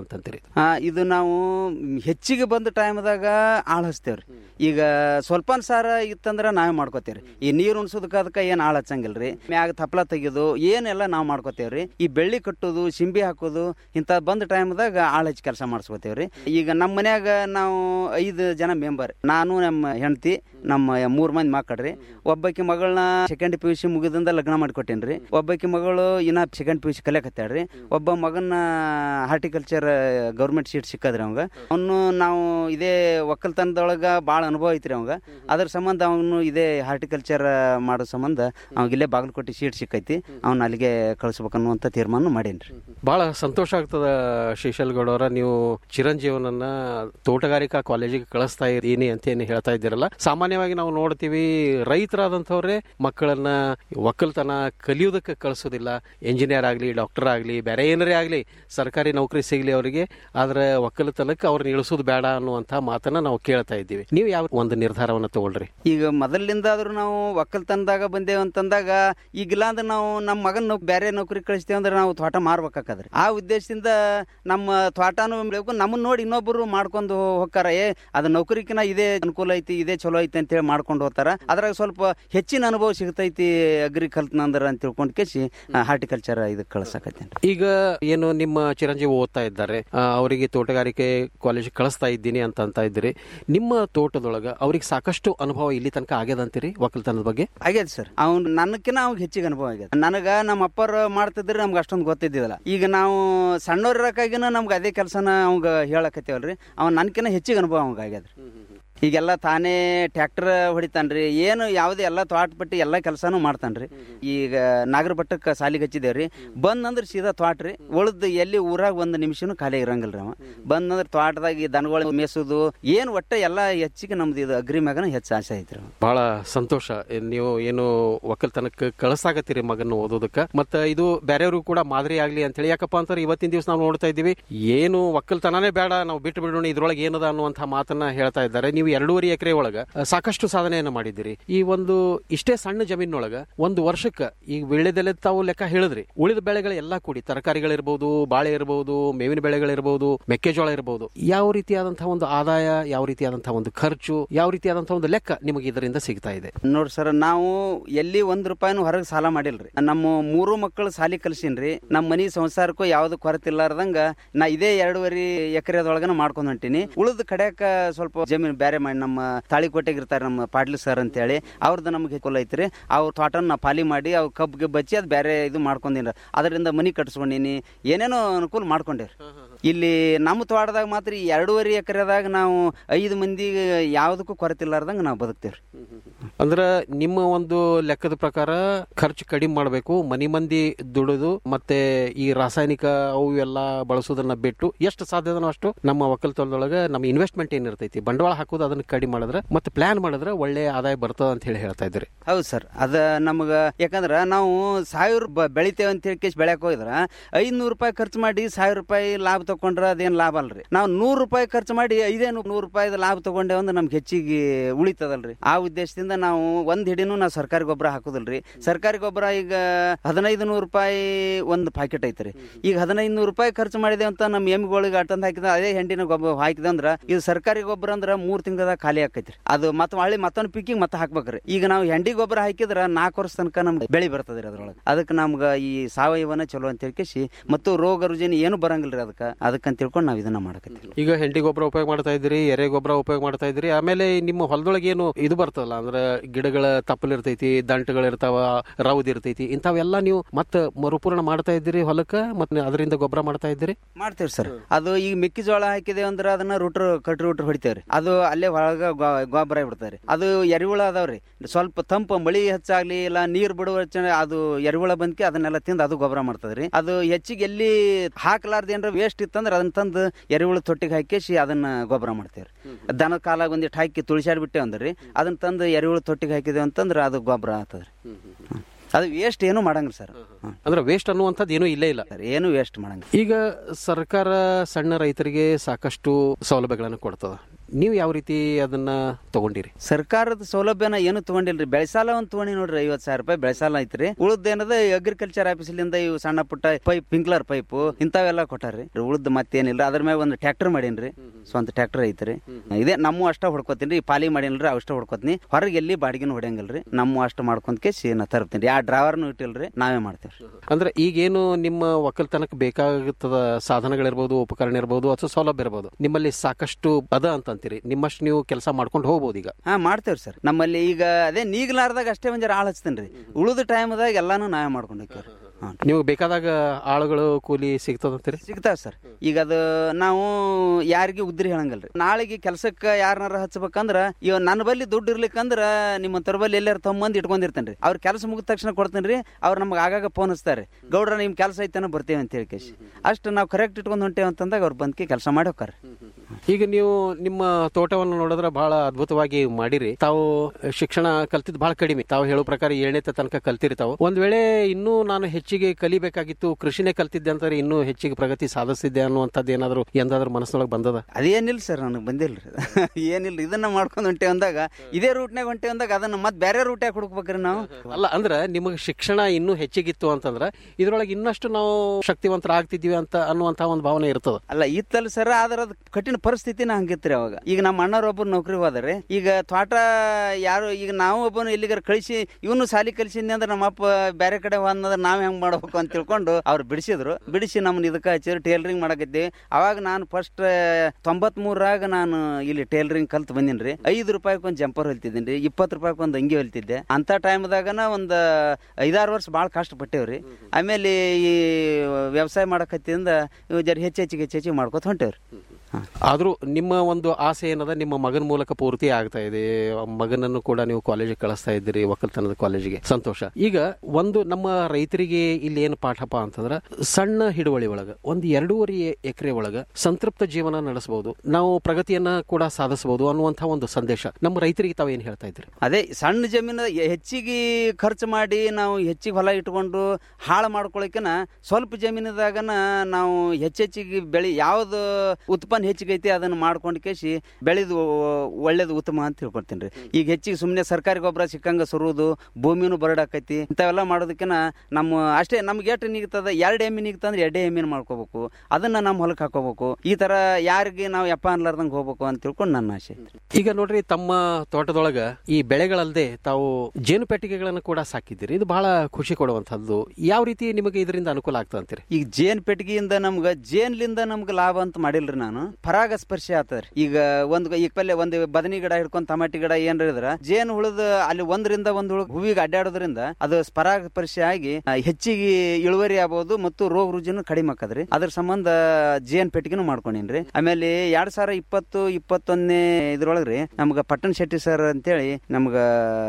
ಅಂತಂತೀರಿ ಆ, ಇದು ನಾವು ಹೆಚ್ಚಿಗೆ ಬಂದ ಟೈಮ್ದಾಗ ಆಳ್ ಹಚ್ತೇವ್ರಿ ಈಗ ಸ್ವಲ್ಪ ಸಾರ ಇತ್ತಂದ್ರ ನಾವೇ ಮಾಡ್ಕೋತೇವ್ರಿ ಈ ನೀರು ಉಣ್ಸೋದಕ್ಕೆ ಅದಕ್ಕೆ ಏನು ಆಳ್ ಹಚ್ಚಂಗಿಲ್ರಿ ಮ್ಯಾಗ ತಪ್ಲ ತೆಗೆಯೋದು ಏನೆಲ್ಲ ನಾವು ಮಾಡ್ಕೋತೇವ್ರಿ ಈ ಬೆಳ್ಳಿ ಕಟ್ಟೋದು ಶಿಂಬಿ ಹಾಕೋದು ಇಂಥ ಬಂದ ಟೈಮ್ದಾಗ ಆಳ್ ಹಚ್ಚಿ ಕೆಲಸ ಮಾಡಿಸ್ಕೋತೇವ್ರಿ ಈಗ ನಮ್ಮ ಮನ್ಯಾಗ ನಾವು ಐದು ಜನ ಮೆಂಬರ್ ನಾನು ನಮ್ಮ ಹೆಂಡತಿ ನಮ್ಮ ಮೂರ್ ಮಂದಿ ಮಕ್ಕಳ್ರಿ ಒಬ್ಬಾಕಿ ಮಗಳನ್ನ ಸೆಕೆಂಡ್ ಪಿ ಯು ಸಿ ಮುಗಿದಿಂದ ಲಗ್ನ ಮಾಡಿಕೊಟ್ಟೇನ್ರಿ ಒಬ್ಬಾಕಿ ಮಗಳು ಇನ್ನ ಸೆಕೆಂಡ್ ಪಿ ಯು ಸಿ ಕಲಿಯಕತ್ತಾಳ್ರಿ ಒಬ್ಬ ಮಗನ ಹಾರ್ಟಿಕಲ್ಚರ್ ಗೌರ್ಮೆಂಟ್ ಸೀಟ್ ಸಿಕ್ಕದ್ರಿ ಅವಂಗ ಅವನು ನಾವು ಇದೇ ಒಕ್ಕಲ್ತನದೊಳಗ ಭಾಳ ಅನುಭವ ಐತ್ರಿ ಅವಂಗ ಅದ್ರ ಸಂಬಂಧ ಅವನು ಇದೇ ಹಾರ್ಟಿಕಲ್ಚರ್ ಮಾಡೋ ಸಂಬಂಧ ಅವಾಗ ಇಲ್ಲೇ ಬಾಗಲಕೋಟೆ ಸೀಟ್ ಸಿಕ್ಕೈತಿ ಅವ್ನ ಅಲ್ಲಿಗೆ ಕಳಿಸ್ಬೇಕನ್ನುವಂತ ತೀರ್ಮಾನ ಮಾಡೇನ್ರಿ ಬಹಳ ಸಂತೋಷ ಆಗ್ತದ ಶ್ರೀಶೈಲ್ ಗೌಡವರ ನೀವು ಚಿರಂಜೀವನನ್ನ ತೋಟಗಾರಿಕಾ ಕಾಲೇಜಿಗೆ ಕಳಿಸ್ತಾ ಇದ್ದೀನಿ ಅಂತ ಏನು ಹೇಳ್ತಾ ಇದ್ದೀರಲ್ಲ ಸಾಮಾನ್ಯವಾಗಿ ನಾವು ನೋಡ್ತೀವಿ ರೈತರಾದಂಥವ್ರೆ ಮಕ್ಕಳನ್ನ ಒಕ್ಕಲ್ತನ ಕಲಿಯೋದಕ್ಕೆ ಕಳಿಸೋದಿಲ್ಲ ಇಂಜಿನಿಯರ್ ಆಗಲಿ ಡಾಕ್ಟರ್ ಆಗಲಿ ಬೇರೆ ಏನಾರೇ ಆಗಲಿ ಸರ್ಕಾರಿ ನೌಕರಿ ಸಿಗಲಿ ಅವರಿಗೆ ಆದ್ರೆ ಒಕ್ಕಲತನಕ್ಕೆ ಅವ್ರನ್ನ ಇಳಿಸೋದು ಬೇಡ ಅನ್ನುವಂಥ ಮಾತನ್ನ ನಾವು ಕೇಳ್ತಾ ಇದ್ದೀವಿ ನೀವು ಯಾವ ಒಂದು ನಿರ್ಧಾರವನ್ನು ತಗೊಳ್ರಿ ಈಗ ಮೊದಲಿಂದ ಆದ್ರೂ ನಾವು ಒಕ್ಕಲ್ತನದಾಗ ಬಂದೇವು ಅಂತಂದಾಗ ಈಗಿಲ್ಲ ಅಂದ್ರೆ ನಾವು ನಮ್ಮ ಮಗನ ನೌಕ್ ಬೇರೆ ನೌಕರಿ ಕಳಿಸ್ತೇವೆ ಅಂದ್ರೆ ನಾವು ತೋಟ ಮಾರ್ಬೇಕಾಕದ್ರಿ ಆ ಉದ್ದೇಶದಿಂದ ನಮ್ಮ ತೋಟನೂ ಬೆಳಕು ನಮ್ಮನ್ನ ನೋಡಿ ಇನ್ನೊಬ್ಬರು ಮಾಡ್ಕೊಂಡು ಹೋಗ್ತಾರ ಏ ಅದು ನೌಕರಿಕಿನ ಇದೇ ಅನುಕೂಲ ಐತಿ ಇದೇ ಚಲೋ ಐತಿ ಅಂತೇಳಿ ಮಾಡ್ಕೊಂಡು ಹೋಗ್ತಾರ ಅದ್ರಾಗ ಸ್ವಲ್ಪ ಹೆಚ್ಚಿನ ಅನುಭವ ಸಿಗ್ತೈತಿ ಅಗ್ರಿ ಕಲ್ತ್ನಂದ್ರ ಅಂತ ತಿಳ್ಕೊಂಡ್ ಕೇಸಿ ಹಾರ್ಟಿಕಲ್ಚರ್ ಇದಕ್ಕೆ ಕಳ್ಸಕತ್ತೇನೆ ಈಗ ಏನು ನಿಮ್ಮ ಚಿರಂಜೀವಿ ಓದ್ತಾ ಇದ್ದಾರೆ ಆ, ಅವರಿಗೆ ತೋಟಗಾರಿಕೆ ಕಾಲೇಜ್ ಕಳಿಸ್ತಾ ಇದ್ದೀನಿ ಅಂತ ಅಂತ ಇದ್ದೀರಿ ನಿಮ್ಮ ತೋಟದೊಳಗ ಅವ್ರಿಗೆ ಸಾಕಷ್ಟು ಅನುಭವ ಇಲ್ಲಿ ತನಕ ಆಗ್ಯದಂತೀರಿ ಒಕ್ಕಲ್ತನದ ಬಗ್ಗೆ ಆಗ್ಯದ ಸರ್ ಅವ್ನು ನನಕಿನ ಅವ್ಗೆ ಹೆಚ್ಚಿಗೆ ಅನುಭವ ಆಗ್ಯದ ನನಗ ನಮ್ಮ ಅಪ್ಪರು ಮಾಡ್ತಿದ್ರೆ ನಮ್ಗೆ ಅಷ್ಟೊಂದು ಗೊತ್ತಿದ್ದಿಲ್ಲ ಈಗ ನಾವು ಸಣ್ಣವ್ರ ಇರಕ್ಕಾಗಿನ ನಮ್ಗೆ ಅದೇ ಕೆಲಸನ ಅವಂಗ ಹೇಳಕತ್ತೇವಲ್ರಿ ಅವ್ನು ನನ್ಕಿನ ಹೆಚ್ಚಿಗೆ ಅನುಭವ ಅವಂಗ ಆಗ್ಯದ್ರಿ ಈಗೆಲ್ಲ ತಾನೇ ಟ್ರ್ಯಾಕ್ಟರ್ ಹೊಡಿತಾನ್ರಿ ಏನು ಯಾವುದೇ ಎಲ್ಲ ತೋಟ ಪಟ್ಟಿ ಎಲ್ಲ ಕೆಲಸನೂ ಮಾಡ್ತಾನ್ರಿ ಈಗ ನಾಗರ ಭಟ್ಟಕ್ಕೆ ಸಾಲಿಗೆ ಹಚ್ಚಿದೇವ್ರಿ ಬಂದಂದ್ರೆ ಸೀದಾ ತೋಟ ರೀ ಉಳ್ದು ಎಲ್ಲಿ ಊರಾಗ ಒಂದು ನಿಮಿಷನೂ ಖಾಲಿ ಇರಂಗಿಲ್ರಿ ಅವ ಬಂದಂದ್ರೆ ತೋಟದಾಗ ಈ ದನಗಳು ಮೇಸೋದು ಏನು ಒಟ್ಟ ಎಲ್ಲ ಹೆಚ್ಚಿಗೆ ನಮ್ದು ಇದು ಅಗ್ರಿ ಮ್ಯಾಗನ ಹೆಚ್ಚು ಆಸೆ ಐತ್ರಿ ಅವ. ಬಹಳ ಸಂತೋಷ ಏನ್ ನೀವು ಏನು ಒಕ್ಕಲ್ತನಕ್ಕೆ ಕಳಿಸಾಕತ್ತೀರಿ ಮಗನ ಓದೋದಕ್ಕ ಮತ್ತ ಇದು ಬೇರೆಯವರು ಕೂಡ ಮಾದರಿ ಆಗ್ಲಿ ಅಂತ ಹೇಳಿ ಯಾಕಪ್ಪ ಅಂತಾರೆ ಇವತ್ತಿನ ದಿವಸ ನಾವು ನೋಡ್ತಾ ಇದ್ದೀವಿ ಏನು ಒಕ್ಕಲ್ತನನೇ ಬೇಡ ನಾವು ಬಿಟ್ಟು ಬಿಡೋಣ ಇದ್ರೊಳಗೆ ಏನದ ಅನ್ನುವಂಥ ಮಾತನ್ನ ಹೇಳ್ತಾ ಇದ್ದಾರೆ ನೀವು ಎರಡೂವರೆ ಎಕರೆ ಒಳಗ ಅ, ಸಾಕಷ್ಟು ಸಾಧನೆಯನ್ನ ಮಾಡಿದ್ದೀರಿ ಈ ಒಂದು ಇಷ್ಟೇ ಸಣ್ಣ ಜಮೀನೊಳಗ ಒಂದು ವರ್ಷಕ್ಕೆ ಈಗ ಬೆಳೆದೆಲೆ ತಾವು ಲೆಕ್ಕ ಹೇಳಿದ್ರಿ ಉಳಿದ ಬೆಳೆಗಳೆಲ್ಲ ಕೂಡಿ ತರಕಾರಿಗಳಿರ್ಬೋದು ಬಾಳೆ ಇರಬಹುದು ಮೇವಿನ ಬೆಳೆಗಳಿರ್ಬೋದು ಮೆಕ್ಕೆಜೋಳ ಇರಬಹುದು ಯಾವ ರೀತಿಯಾದಂತಹ ಒಂದು ಆದಾಯ ಯಾವ ರೀತಿಯಾದಂತಹ ಒಂದು ಖರ್ಚು ಯಾವ ರೀತಿಯಾದಂತಹ ಒಂದು ಲೆಕ್ಕ ನಿಮಗೆ ಇದರಿಂದ ಸಿಗ್ತಾ ಇದೆ ನೋಡ್ರಿ ಸರ್ ನಾವು ಎಲ್ಲಿ ಒಂದ್ ರೂಪಾಯಿನೂ ಹೊರಗೆ ಸಾಲ ಮಾಡಿಲ್ರಿ ನಮ್ಮ ಮೂರು ಮಕ್ಕಳು ಸಾಲಿ ಕಲ್ಸಿನ್ರಿ ನಮ್ಮ ಮನಿ ಸಂಸಾರಕ್ಕೂ ಯಾವ್ದು ಕೊರತೆ ಇಲ್ಲಾರ್ದಂಗ ನಾ ಇದೇ ಎರಡೂವರೆ ಎಕರೆದೊಳಗನ ಮಾಡ್ಕೊಂಡ್ ಹೊಂಟೀನಿ ಉಳಿದ ಕಡೆಕ ಸ್ವಲ್ಪ ಜಮೀನು ಬೇರೆ ಮಾಡಿ ನಮ್ಮ ತಾಳಿಕೋಟೆಗೆ ಇರ್ತಾರೆ ನಮ್ಮ ಪಾಟ್ಲಿ ಸರ್ ಅಂತೇಳಿ ಅವ್ರದ್ದು ನಮ್ಗೆ ಕುಲ ಐತ್ರಿ ಅವ್ರ ತೋಟನ ನಾ ಪಾಲಿ ಮಾಡಿ ಅವ್ ಕಬ್ಬಿಗೆ ಬಚ್ಚಿ ಅದು ಬೇರೆ ಇದು ಮಾಡ್ಕೊಂಡಿನಿ ಅದರಿಂದ ಮನಿ ಕಟ್ಸ್ಕೊಂಡಿನಿ ಏನೇನೋ ಅನುಕೂಲ ಮಾಡ್ಕೊಂಡೇವ್ರಿ ಇಲ್ಲಿ ನಮ್ಮ ತೋಟದಾಗ ಮಾತ್ರ ಈ ಎರಡೂವರೆ ಎಕರೆದಾಗ ನಾವು ಐದು ಮಂದಿ ಯಾವ್ದಕ್ಕೂ ಕೊರತೆ ಇಲ್ಲಾರ್ದಂಗ ನಾವು ಬದುಕ್ತೇವ್ರಿ ಅಂದ್ರ ನಿಮ್ಮ ಒಂದು ಲೆಕ್ಕದ ಪ್ರಕಾರ ಖರ್ಚು ಕಡಿಮೆ ಮಾಡಬೇಕು ಮನಿ ಮಂದಿ ದುಡಿದು ಮತ್ತೆ ಈ ರಾಸಾಯನಿಕ ಅವು ಎಲ್ಲ ಬಳಸೋದನ್ನ ಬಿಟ್ಟು ಎಷ್ಟು ಸಾಧ್ಯದನೋ ಅಷ್ಟು ನಮ್ಮ ಒಕ್ಕಲ್ತನದೊಳಗ ನಮ್ಮ ಇನ್ವೆಸ್ಟ್ಮೆಂಟ್ ಏನಿರ್ತೈತಿ ಬಂಡವಾಳ ಹಾಕೋದು ಅದನ್ನ ಕಡಿಮೆ ಮಾಡಿದ್ರೆ ಮತ್ತೆ ಪ್ಲಾನ್ ಮಾಡಿದ್ರೆ ಒಳ್ಳೆ ಆದಾಯ ಬರ್ತದ ಅಂತ ಹೇಳಿ ಹೇಳ್ತಾ ಇದ್ದೀರಿ ಹೌದು ಸರ್ ಅದ ನಮಗ ಯಾಕಂದ್ರ ನಾವು ಸಾವಿರ ಬ- ಬೆಳಿತೇವೆ ಅಂತ ಹೇಳಿ ಕೇಸ್ ಬೆಳ್ಯಾಕ ಹೋಗಿದ್ರ ಐದ್ನೂರು ರೂಪಾಯಿ ಖರ್ಚು ಮಾಡಿ ಸಾವಿರ ರೂಪಾಯಿ ಲಾಭ ತಕೊಂಡ್ರ ಅದೇನ್ ಲಾಭ ಅಲ್ರಿ ನಾವು ನೂರು ರೂಪಾಯಿ ಖರ್ಚು ಮಾಡಿ ಐದೇನು ನೂರು ರೂಪಾಯಿ ಲಾಭ ತಗೊಂಡೇವ ಅಂದ್ರೆ ನಮ್ಗೆ ಹೆಚ್ಚಿಗೆ ಉಳಿತದಲ್ರಿ ಆ ಉದ್ದೇಶದಿಂದ ನಾವು ಒಂದ್ ಹಿಡಿನೂ ನಾವು ಸರ್ಕಾರಿ ಗೊಬ್ಬರ ಹಾಕುದಿಲ್ರಿ ಸರ್ಕಾರಿ ಗೊಬ್ಬರ ಈಗ ಹದಿನೈದು ನೂರು ರೂಪಾಯಿ ಒಂದು ಪ್ಯಾಕೆಟ್ ಐತ್ರಿ ಈಗ ಹದಿನೈದು ನೂರು ರೂಪಾಯಿ ಖರ್ಚು ಮಾಡಿದೆ ಅಂತ ನಮ್ಮ ಎಮ್ಮಿಗಳಿಗೆ ಅಟಂದ್ ಹಾಕಿದ ಅದೇ ಹೆಂಡಿನ ಗೊಬ್ಬರ ಹಾಕಿದೆ ಅಂದ್ರ ಇದು ಸರ್ಕಾರಿ ಗೊಬ್ಬರ ಅಂದ್ರ ಮೂರ್ ತಿಂಗಳದಾಗ ಖಾಲಿ ಆಕೈತ್ರಿ ಅದು ಮತ್ತೆ ಹೊಳ್ಳಿ ಮತ್ತೊಂದು ಪಿಕ್ಕಿಗೆ ಮತ್ತೆ ಹಾಕ್ಬೇಕ್ರಿ ಈಗ ನಾವು ಹೆಂಡಿ ಗೊಬ್ಬರ ಹಾಕಿದ್ರ ನಾಲ್ಕು ವರ್ಷ ತನಕ ನಮ್ಗೆ ಬೆಳಿ ಬರ್ತದ್ರಿ ಅದ್ರೊಳಗೆ ಅದಕ್ಕೆ ನಮ್ಗೆ ಈ ಸಾವಯವನ ಚಲೋ ಅಂತ ಹೇಳ್ಕೇಸಿ ಮತ್ತು ರೋಗ ರುಜಿನ ಏನು ಬರಂಗಿಲ್ರಿ ಅದಕ್ಕೆ ಅದಕ್ಕಂತ ತಿಳ್ಕೊಂಡು ನಾವು ಇದನ್ನ ಮಾಡಕತ್ತೀವಿ ಈಗ ಹೆಂಡಿ ಗೊಬ್ಬರ ಉಪಯೋಗ ಮಾಡ್ತಾ ಇದ್ದೀರಿ ಎರೆ ಗೊಬ್ಬರ ಉಪಯೋಗ ಮಾಡ್ತಾ ಇದ್ದೀರಿ ಆಮೇಲೆ ನಿಮ್ಮ ಹೊಲದೊಳಗೆ ಏನು ಇದು ಬರ್ತದಲ್ಲ ಅಂದ್ರೆ ಗಿಡಗಳ ತಪ್ಪಲಿರ್ತೈತಿ ದಂಟಗಳಿರ್ತಾವ ರೌದ್ ಇರ್ತೈತಿ ಇಂಥವೆಲ್ಲ ನೀವು ಮತ್ತೆ ಮರುಪೂರ್ಣ ಮಾಡ್ತಾ ಇದ್ದೀರಿ ಹೊಲಕ್ಕ ಮತ್ತೆ ಅದರಿಂದ ಗೊಬ್ಬರ ಮಾಡ್ತಾ ಇದ್ದೀರಿ ಮಾಡ್ತೇವ್ರಿ ಸರ್ ಅದು ಈಗ ಮೆಕ್ಕೆಜೋಳ ಹಾಕಿದೆ ಅಂದ್ರೆ ಅದನ್ನ ರೂಟ್ರ್ ಕಟ್ರಿ ರೂಟ್ರ್ ಹೊಡಿತೇವ್ರಿ ಅದು ಅಲ್ಲೇ ಒಳಗ ಗೊ- ಗೊಬ್ಬರ ಬಿಡ್ತಾರೆ ಅದು ಎರಿಹುಳ ಅದಾವ್ರಿ ಸ್ವಲ್ಪ ತಂಪು ಮಳಿ ಹೆಚ್ಚಾಗ್ಲಿ ಇಲ್ಲ ನೀರ್ ಬಿಡುವ ಹೆಚ್ಚ- ಅದು ಎರಿಹುಳ ಬಂದ್ಕೆ ಅದನ್ನೆಲ್ಲ ತಿಂದು ಅದು ಗೊಬ್ಬರ ಮಾಡ್ತದ್ರಿ ಅದು ಹೆಚ್ಚಿಗೆ ಎಲ್ಲಿ ಹಾಕ್ಲಾರ್ದ ಏನಾರ ವೇಸ್ಟ್ ಇತ್ತಂದ್ರೆ ಅದನ್ನ ತಂದು ಎರಿಹುಳ ತೊಟ್ಟಿಗೆ ಹಾಕಿಸಿ ಅದನ್ನ ಗೊಬ್ಬರ ಮಾಡ್ತೇವ್ರಿ ದನದ ಕಾಲಾಗ ಒಂದಿಟ್ಟು ಹಾಕಿ ತುಳಿಸಾಡ್ ಬಿಟ್ಟೆ ಅಂದ್ರಿ ಅದನ್ನ ತಂದು ಎರಿಹುಳ ತೊಟ್ಟಿಗೆ ಹಾಕಿದೇವೆ ಅಂತಂದ್ರೆ ಅದು ಗೊಬ್ಬರ ಆಗ್ತದ್ರಿ ಹ್ಮ್. ಅದು ವೇಸ್ಟ್ ಏನು ಮಾಡಂಗಿಲ್ಲ ಸರ್ ಅಂದ್ರೆ ವೇಸ್ಟ್ ಅನ್ನುವಂಥದ್ದು ಏನೂ ಇಲ್ಲೇ ಇಲ್ಲ ಏನು ವೇಸ್ಟ್ ಮಾಡಂಗಿಲ್ಲ ಈಗ ಸರ್ಕಾರ ಸಣ್ಣ ರೈತರಿಗೆ ಸಾಕಷ್ಟು ಸೌಲಭ್ಯಗಳನ್ನು ಕೊಡ್ತದ ನೀವು ಯಾವ ರೀತಿ ಅದನ್ನ ತಗೊಂಡಿರಿ ಸರ್ಕಾರದ ಸೌಲಭ್ಯನ ಏನು ತಗೊಂಡಿಲ್ರಿ ಬೆಳೆಸಾಲ ಒಂದ್ ತಗೊಂಡಿ ನೋಡ್ರಿ ಐವತ್ ಸಾವಿರ ರೂಪಾಯಿ ಬೆಳೆಸಾಲ ಐತ್ರಿ ಉಳ್ದ ಏನದ ಅಗ್ರಿಕಲ್ಚರ್ ಆಫೀಸ್ಲಿಂದ ಇವು ಸಣ್ಣ ಪುಟ್ಟ ಪೈಪ್ ಪಿಂಕ್ಲರ್ ಪೈಪ್ ಇಂಥವೆಲ್ಲ ಕೊಟ್ಟಾರ್ರಿ ಉಳ್ದ ಮತ್ತೇನಿಲ್ಲ ಅದ್ರ ಮ್ಯಾಗ ಒಂದು ಟ್ರ್ಯಾಕ್ಟರ್ ಮಾಡೀನ್ರಿ ಸ್ವಂತ ಟ್ರ್ಯಾಕ್ಟರ್ ಐತ್ರಿ ಇದೇ ನಮ್ಮ ಅಷ್ಟ ಹೊಡ್ಕೋತೀನಿ ಪಾಲಿ ಮಾಡೀನ್ರಿ ಅಷ್ಟ ಹೊಡ್ಕೋತೀನಿ ಹೊರಗೆ ಎಲ್ಲಿ ಬಾಡಿಗೆನು ಹೊಡೆಯಂಗಿಲ್ರಿ ನಮ್ಮ ಅಷ್ಟ ಮಾಡ್ಕೊಂತ ಕೇಸಿ ನಾ ತರ್ತೀನಿ ಆ ಡ್ರೈವರ್ನು ಇಟ್ಟಿಲ್ರಿ ನಾವೇ ಮಾಡ್ತೇವ್ರಿ ಅಂದ್ರೆ ಈಗೇನು ನಿಮ್ಮ ಒಕ್ಕಲ್ತನಕ್ಕೆ ಬೇಕಾಗುತ್ತದ ಸಾಧನಗಳಿರ್ಬೋದು ಉಪಕರಣ ಇರ್ಬೋದು ಅಥವಾ ಸೌಲಭ್ಯ ಇರ್ಬೋದು ನಿಮ್ಮಲ್ಲಿ ಸಾಕಷ್ಟು ಅದ ಅಂತ ಅಂತೀರಿ ನಿಮ್ಮಷ್ಟು ನೀವು ಕೆಲಸ ಮಾಡ್ಕೊಂಡು ಹೋಗ್ಬೋದು ಈಗ ಹಾ ಮಾಡ್ತೇವ್ರಿ ಸರ್ ನಮ್ಮಲ್ಲಿ ಈಗ ಅದೇ ನೀಗ್ಲಾರ್ದಾಗ ಅಷ್ಟೇ ಒಂದ್ ಜರ ಆಳ್ ಹಚ್ತೇನ್ರಿ ಉಳಿದ ಟೈಮ್ದಾಗ ಎಲ್ಲಾನು ನಾವೇ ಮಾಡ್ಕೊಂಡು ಹೋಗ್ತೇವ್ರಿ ನೀವು ಬೇಕಾದಾಗ ಆಳುಗಳು ಕೂಲಿ ಸಿಗ್ತದಂತೀರಿ ಸಿಗ್ತಾವ ಸರ್ ಈಗ ಅದು ನಾವು ಯಾರಿಗೆ ಉದ್ರಿ ಹೇಳಂಗಲ್ರಿ ನಾಳೆಗೆ ಕೆಲ್ಸಕ್ಕೆ ಯಾರನ್ನಾರ ಹಚ್ಬೇಕಂದ್ರ ಇವ ನನ್ನ ಬಲ್ಲಿ ದುಡ್ಡು ಇರ್ಲಿಕ್ಕಂದ್ರ ನಿಮ್ಮ ತರ ಬಲ್ಲಿ ಎಲ್ಲಾರು ತೊಂಬಂದ್ ಇಟ್ಕೊಂಡಿರ್ತೇನ್ರಿ ಅವ್ರ ಕೆಲಸ ಮುಗಿದ ತಕ್ಷಣ ಕೊಡ್ತೇನ್ರಿ ಅವ್ರು ನಮ್ಗೆ ಆಗಾಗ ಫೋನ್ ಹಚ್ತಾರೆ ಗೌಡ್ರ ನಿಮ್ ಕೆಲಸ ಐತನ ಬರ್ತೇವೆ ಅಂತ ಹೇಳಿ ಕೇಸಿ ಅಷ್ಟು ನಾವು ಕರೆಕ್ಟ್ ಇಟ್ಕೊಂಡ್ ಹೊಂಟೇವೆ ಅಂತಂದಾಗ ಅವ್ರು ಬಂದ್ಕೆ ಕೆಲಸ ಮಾಡಿ ಹೋಗ್ತಾರೆ ಈಗ ನೀವು ನಿಮ್ಮ ತೋಟವನ್ನು ನೋಡಿದ್ರೆ ಬಹಳ ಅದ್ಭುತವಾಗಿ ಮಾಡಿರಿ ತಾವು ಶಿಕ್ಷಣ ಕಲ್ತಿದ್ ಬಹಳ ಕಡಿಮೆ ತಾವು ಹೇಳೋ ಪ್ರಕಾರ ಏಳನೇ ತನಕ ಕಲ್ತಿರಿ ತಾವು ಒಂದ್ ವೇಳೆ ಇನ್ನೂ ನಾನು ಹೆಚ್ಚಿಗೆ ಕಲಿಬೇಕಾಗಿತ್ತು ಕೃಷಿನೇ ಕಲ್ತಿದ್ದೆ ಅಂತಾರೆ ಇನ್ನೂ ಹೆಚ್ಚಿಗೆ ಪ್ರಗತಿ ಸಾಧಿಸಿದ್ದೆ ಅನ್ನುವಂಥದ್ದು ಏನಾದ್ರು ಎಂದಾದ್ರೂ ಮನಸ್ಸೊಳಗೆ ಬಂದದ ಅದೇನಿಲ್ಲ ಸರ್ ನನಗೆ ಬಂದಿಲ್ರಿ ಏನಿಲ್ಲ ಇದನ್ನ ಮಾಡ್ಕೊಂಡು ಹೊಂಟೇವೆ ಅಂದಾಗ ಇದೇ ರೂಟ್ನಾಗ ಹೊಂಟೇವೆ ಅಂದಾಗ ಅದನ್ನ ಮತ್ತೆ ಬೇರೆ ರೂಟ್ಯಾಗ ಹುಡುಕ್ಬೇಕ್ರಿ ನಾವು ಅಲ್ಲ ಅಂದ್ರೆ ನಿಮಗೆ ಶಿಕ್ಷಣ ಇನ್ನೂ ಹೆಚ್ಚಿಗಿತ್ತು ಅಂತಂದ್ರೆ ಇದ್ರೊಳಗೆ ಇನ್ನಷ್ಟು ನಾವು ಶಕ್ತಿವಂತರಾಗ್ತಿದ್ವಿ ಅಂತ ಅನ್ನುವಂತ ಒಂದು ಭಾವನೆ ಇರ್ತದ ಅಲ್ಲ ಇತ್ತಲ್ಲ ಸರ್ ಆದ್ರೆ ಅದು ಕಠಿಣ ಪರಿಸ್ಥಿತಿನ ಹಂಗಿತ್ರಿ ಅವಾಗ ಈಗ ನಮ್ಮ ಅಣ್ಣವ್ರ ಒಬ್ಬರು ನೌಕರಿ ಹೋದಾರೆ ಈಗ ತೋಟ ಯಾರು ಈಗ ನಾವು ಒಬ್ಬನು ಎಲ್ಲಿಗಾರ ಕಳಿಸಿ ಇವನು ಸಾಲಿ ಕಲಿಸಿದ್ನಿ ಅಂದ್ರೆ ನಮ್ಮ ಅಪ್ಪ ಬೇರೆ ಕಡೆ ಹೋದ್ರೆ ನಾವ್ ಹೆಂಗ್ ಮಾಡ್ಬೇಕು ಅಂತ ತಿಳ್ಕೊಂಡು ಅವ್ರು ಬಿಡಿಸಿದ್ರು ಬಿಡಿಸಿ ನಮ್ಮನ್ನ ಇದಕ್ಕೆ ಹಚ್ಚಿದ್ರು ಟೇಲರಿಂಗ್ ಮಾಡಕತ್ತಿ ಅವಾಗ ನಾನು ಫಸ್ಟ್ ತೊಂಬತ್ ಮೂರಾಗ ನಾನು ಇಲ್ಲಿ ಟೇಲರಿಂಗ್ ಕಲ್ತ್ ಬಂದಿನ್ರಿ ಐದು ರೂಪಾಯಿಗೆ ಒಂದು ಜಂಪರ್ ಹೊಲ್ತಿದ್ದೀನಿ ರೀ ಇಪ್ಪತ್ತು ರೂಪಾಯಿಗೆ ಒಂದು ಅಂಗಿ ಹೊಲ್ತಿದ್ದೆ ಅಂತ ಟೈಮ್ದಾಗನ ಒಂದು ಐದಾರು ವರ್ಷ ಭಾಳ ಕಷ್ಟಪಟ್ಟೇವ್ರಿ ಆಮೇಲೆ ಈ ವ್ಯವಸಾಯ ಮಾಡಕತ್ತಿಂದ ಇವ್ ಜರ ಹೆಚ್ಚು ಹೆಚ್ಚಿಗೆ ಹೆಚ್ಚು ಹೆಚ್ಚಿಗೆ ಮಾಡ್ಕೊತ ಹೊಂಟೇವ್ರಿ ಆದ್ರೂ ನಿಮ್ಮ ಒಂದು ಆಸೆ ಏನದ ನಿಮ್ಮ ಮಗನ ಮೂಲಕ ಪೂರ್ತಿ ಆಗ್ತಾ ಇದೆ ಆ ಮಗನನ್ನು ಕೂಡ ನೀವು ಕಾಲೇಜಿಗೆ ಕಳಿಸ್ತಾ ಇದ್ದೀರಿ ಒಕ್ಕಲ್ತನದ ಕಾಲೇಜಿಗೆ ಸಂತೋಷ ಈಗ ಒಂದು ನಮ್ಮ ರೈತರಿಗೆ ಇಲ್ಲಿ ಏನು ಪಾಠಪ ಅಂತಂದ್ರ ಸಣ್ಣ ಹಿಡುವಳಿ ಒಳಗ ಒಂದು ಎರಡೂವರೆ ಎಕರೆ ಒಳಗ ಸಂತೃಪ್ತ ಜೀವನ ನಡೆಸಬಹುದು ನಾವು ಪ್ರಗತಿಯನ್ನ ಕೂಡ ಸಾಧಿಸಬಹುದು ಅನ್ನುವಂತಹ ಒಂದು ಸಂದೇಶ ನಮ್ಮ ರೈತರಿಗೆ ತಾವು ಏನ್ ಹೇಳ್ತಾ ಇದ್ದೀರಿ ಅದೇ ಸಣ್ಣ ಜಮೀನು ಹೆಚ್ಚಿಗೆ ಖರ್ಚು ಮಾಡಿ ನಾವು ಹೆಚ್ಚಿಗೆ ಹೊಲ ಇಟ್ಕೊಂಡು ಹಾಳು ಮಾಡ್ಕೊಳಕಿನ ಸ್ವಲ್ಪ ಜಮೀನದಾಗನ ನಾವು ಹೆಚ್ಚೆಚ್ಚಿಗೆ ಬೆಳಿ ಯಾವ್ದು ಉತ್ಪನ್ನ ಹೆಚ್ಚಿಗೆ ಐತಿ ಅದನ್ನ ಮಾಡ್ಕೊಂಡು ಕೇಸಿ ಬೆಳೆದು ಒಳ್ಳೇದು ಉತ್ತಮ ಅಂತ ತಿಳ್ಕೊಳ್ತೀನಿ ರೀ ಈಗ ಹೆಚ್ಚಿಗೆ ಸುಮ್ಮನೆ ಸರ್ಕಾರಿ ಗೊಬ್ಬರ ಸಿಕ್ಕಂಗ ಸುರುವುದು ಭೂಮಿನೂ ಬರಡಾಕೈತಿ ಇಂಥವೆಲ್ಲ ಮಾಡೋದಕ್ಕಿನ ನಮ್ಮ ಅಷ್ಟೇ ನಮ್ಗೆ ಎಷ್ಟು ನಿಗ್ತದ ಎರಡು ಎಮ್ಮೆ ನಿಗ್ತಂದ್ರೆ ಎರಡೇ ಎಮ್ಮಿನ ಮಾಡ್ಕೋಬೇಕು ಅದನ್ನ ನಮ್ಮ ಹೊಲಕ್ಕೆ ಹಾಕೋಬೇಕು ಈ ತರ ಯಾರಿಗೆ ನಾವು ಯಪ್ಪ ಅನ್ಲಾರ್ದಂಗೆ ಹೋಗ್ಬೇಕು ಅಂತ ತಿಳ್ಕೊಂಡು ನನ್ನ ಆಸೆ ಈಗ ನೋಡ್ರಿ ತಮ್ಮ ತೋಟದೊಳಗ ಈ ಬೆಳೆಗಳಲ್ಲದೆ ತಾವು ಜೇನು ಪೆಟ್ಟಿಗೆಗಳನ್ನು ಕೂಡ ಸಾಕಿದ್ದೀರಿ ಇದು ಬಹಳ ಖುಷಿ ಕೊಡುವಂತಹದ್ದು ಯಾವ ರೀತಿ ನಿಮಗೆ ಇದರಿಂದ ಅನುಕೂಲ ಆಗ್ತದೆ ಅಂತೀರಿ ಈಗ ಜೇನ್ ಪೆಟ್ಟಿಗೆಯಿಂದ ನಮ್ಗ ಜೇನ್ಲಿಂದ ನಮ್ಗ ಲಾಭ ಅಂತ ಮಾಡಿಲ್ರಿ ನಾನು ಪರಾಗಸ್ಪರ್ಶ ಆತದ್ರಿ ಈಗ ಒಂದ್ ಈಗ ಪಲ್ಲೆ ಒಂದ್ ಬದನಿ ಗಿಡ ಹಿಡ್ಕೊಂಡ್ ಟಮಾಟಿ ಗಿಡ ಏನ್ರ ಇದ್ರ ಜೇನ್ ಹುಳದ ಅಲ್ಲಿ ಒಂದರಿಂದ ಒಂದ್ ಹುಳ ಹೂವಿಗೆ ಅಡ್ಡಾಡೋದ್ರಿಂದ ಅದು ಪರಾಗಸ್ಪರ್ಶ ಆಗಿ ಆ, ಹೆಚ್ಚಿಗೆ ಇಳುವರಿ ಆಗ್ಬೋದು ಮತ್ತು ರೋಗ ರುಜಿನ ಕಡಿಮೆ ಆಕದ್ರಿ ಅದ್ರ ಸಂಬಂಧ ಜೇನ್ ಪೆಟ್ಟಿಗೆನು ಮಾಡ್ಕೊಂಡಿನ್ರಿ ಆಮೇಲೆ ಎರಡ್ ಸಾವಿರ ಇಪ್ಪತ್ತು ಇಪ್ಪತ್ತೊಂದನೇ ಇದ್ರೊಳಗ್ರಿ ನಮ್ಗ ಪಟ್ಟಣ ಶೆಟ್ಟಿ ಸರ್ ಅಂತೇಳಿ ನಮ್ಗ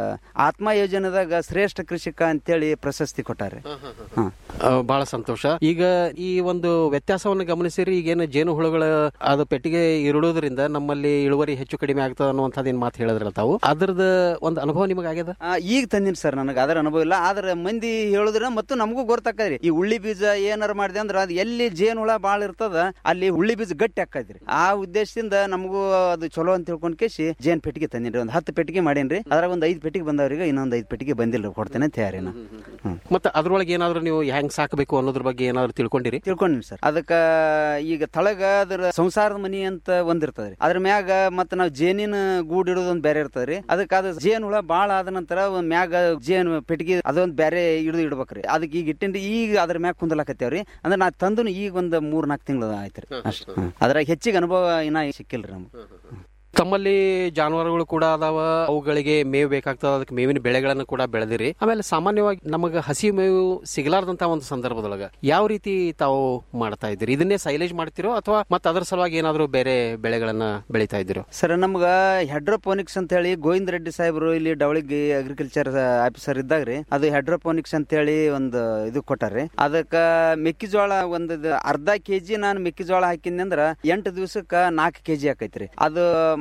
ಆತ್ಮ ಯೋಜನೆದಾಗ ಶ್ರೇಷ್ಠ ಕೃಷಿಕ ಅಂತೇಳಿ ಪ್ರಶಸ್ತಿ ಕೊಟ್ಟಾರೆ ಹಾ ಆ, ಬಹಳ ಸಂತೋಷ ಈಗ ಈ ಒಂದು ವ್ಯತ್ಯಾಸವನ್ನು ಗಮನಿಸಿರಿ ಈಗೇನು ಜೇನು ಹುಳುಗಳ ಅದು ಪೆಟ್ಟಿಗೆ ಇರುಳೋದ್ರಿಂದ ನಮ್ಮಲ್ಲಿ ಇಳುವರಿ ಹೆಚ್ಚು ಕಡಿಮೆ ಆಗ್ತದೆ ಅನ್ನುವಂಥದ್ದು ಏನ್ ಮಾತು ಹೇಳಿದ್ರಲ್ಲ ತಾವು ಅದ್ರದ ಒಂದು ಅನುಭವ ನಿಮಗೆ ಆಗ್ಯದ ಆ, ಈಗ ತಂದಿನಿ ಸರ್ ನನಗೆ ಅದರ ಅನುಭವ ಇಲ್ಲ ಆದ್ರೆ ಮಂದಿ ಹೇಳುದ್ರ ಮತ್ತು ನಮಗೂ ಗೊತ್ತಾಕದ್ರಿ ಈ ಉಳ್ಳಿ ಬೀಜ ಏನಾರ ಮಾಡಿದೆ ಅಂದ್ರೆ ಅದು ಎಲ್ಲಿ ಜೇನು ಹುಳ ಬಾಳ ಇರ್ತದ ಅಲ್ಲಿ ಉಳ್ಳಿ ಬೀಜ ಗಟ್ಟಿ ಹಾಕದ್ರಿ ಆ ಉದ್ದೇಶದಿಂದ ನಮಗೂ ಅದು ಚಲೋ ಅಂತ ತಿಳ್ಕೊಂಡ್ ಕೇಸಿ ಜೇನ್ ಪೆಟ್ಟಿಗೆ ತಂದಿನ್ರಿ ಒಂದ್ ಹತ್ತು ಪೆಟ್ಟಿಗೆ ಮಾಡೇನ್ರಿ ಅದ್ರಾಗ ಒಂದ್ ಐದ್ ಪೆಟ್ಟಿಗೆ ಬಂದವ್ರಿಗೆ ಇನ್ನೊಂದ್ ಐದ್ ಪೆಟ್ಟಿಗೆ ಬಂದಿಲ್ಲ ಕೊಡ್ತೇನೆ ತಯಾರಿ ನಾ ಮತ್ತೆ ಅದ್ರೊಳಗೆ ಏನಾದ್ರು ನೀವು ಹೆಂಗ್ ಸಾಕಬೇಕು ಅನ್ನೋದ್ರ ಬಗ್ಗೆ ಏನಾದ್ರು ತಿಳ್ಕೊಂಡಿರಿ ತಿಳ್ಕೊಂಡಿನಿ ಸರ್ ಅದಕ್ಕ ಈಗ ತಳಗ ಅದ್ರ ಸಂಸಾರದ ಮನಿ ಅಂತ ಒಂದಿರ್ತದ್ರಿ ಅದ್ರ ಮ್ಯಾಗ ಮತ್ತ ನಾವ್ ಜೇನಿನ ಗೂಡ್ ಇಡೋದು ಒಂದ್ ಬೇರೆ ಇರ್ತದ್ರಿ ಅದಕ್ಕ ಅದು ಜೇನ್ ಹುಳ ಬಾಳ ಆದ ನಂತರ ಒಂದ್ ಮ್ಯಾಗ ಜೇನ್ ಪೆಟ್ಟಿಗೆ ಅದೊಂದ್ ಬೇರೆ ಹಿಡಿದು ಇಡ್ಬೇಕ್ರಿ ಅದಕ್ಕೆ ಈಗ ಇಟ್ಟಿನ್ರಿ ಈಗ ಅದ್ರ ಮ್ಯಾಗ ಕುಂದಲಾಕತ್ತೇವ್ರಿ ಅಂದ್ರೆ ನಾ ತಂದು ಈಗ ಒಂದ್ ಮೂರ್ ನಾಲ್ಕು ತಿಂಗಳು ಆಯ್ತ್ರಿ ಅಷ್ಟ ಅದ್ರಾಗ ಹೆಚ್ಚಿಗೆ ಅನುಭವ ಇನ್ನ ಸಿಕ್ಕಿಲ್ರಿ ನಮ್ಗೆ ತಮ್ಮಲ್ಲಿ ಜಾನುವಾರುಗಳು ಕೂಡ ಅದಾವ ಅವುಗಳಿಗೆ ಮೇವು ಬೇಕಾಗ್ತದ ಅದಕ್ಕೆ ಮೇವಿನ ಬೆಳೆಗಳನ್ನು ಕೂಡ ಬೆಳೆದಿರಿ ಆಮೇಲೆ ಸಾಮಾನ್ಯವಾಗಿ ನಮಗೆ ಹಸಿ ಮೇವು ಸಿಗಲಾರ್ದಂತ ಒಂದು ಸಂದರ್ಭದೊಳಗ ಯಾವ ರೀತಿ ತಾವು ಮಾಡ್ತಾ ಇದ್ದೀರಿ ಇದನ್ನೇ ಸೈಲೇಜ್ ಮಾಡ್ತಿರೋ ಅಥವಾ ಮತ್ತೆ ಅದರ ಸಲುವಾಗಿ ಏನಾದ್ರು ಬೇರೆ ಬೆಳೆಗಳನ್ನ ಬೆಳಿತಾ ಇದ್ದೀರೋ ಸರ್ ನಮ್ಗ ಹೆಡ್ರೋಪೋನಿಕ್ಸ್ ಅಂತ ಹೇಳಿ ಗೋವಿಂದ ರೆಡ್ಡಿ ಸಾಹೇಬರು ಇಲ್ಲಿ ಡವಳಿಗೆ ಅಗ್ರಿಕಲ್ಚರ್ ಆಫೀಸರ್ ಇದ್ದಾಗ್ರಿ ಅದು ಹೆಡ್ರೋಪೋನಿಕ್ಸ್ ಅಂತ ಹೇಳಿ ಒಂದು ಇದು ಕೊಟ್ಟಾರ್ರಿ ಅದಕ್ಕ ಮೆಕ್ಕೆಜೋಳ ಒಂದು ಇದು ಅರ್ಧ ಕೆಜಿ ನಾನು ಮೆಕ್ಕೆಜೋಳ ಹಾಕಿದ್ನಿ ಅಂದ್ರ ಎಂಟು ದಿವಸಕ್ಕ ನಾಲ್ಕು ಕೆಜಿ ಆಕೈತ್ರಿ ಅದು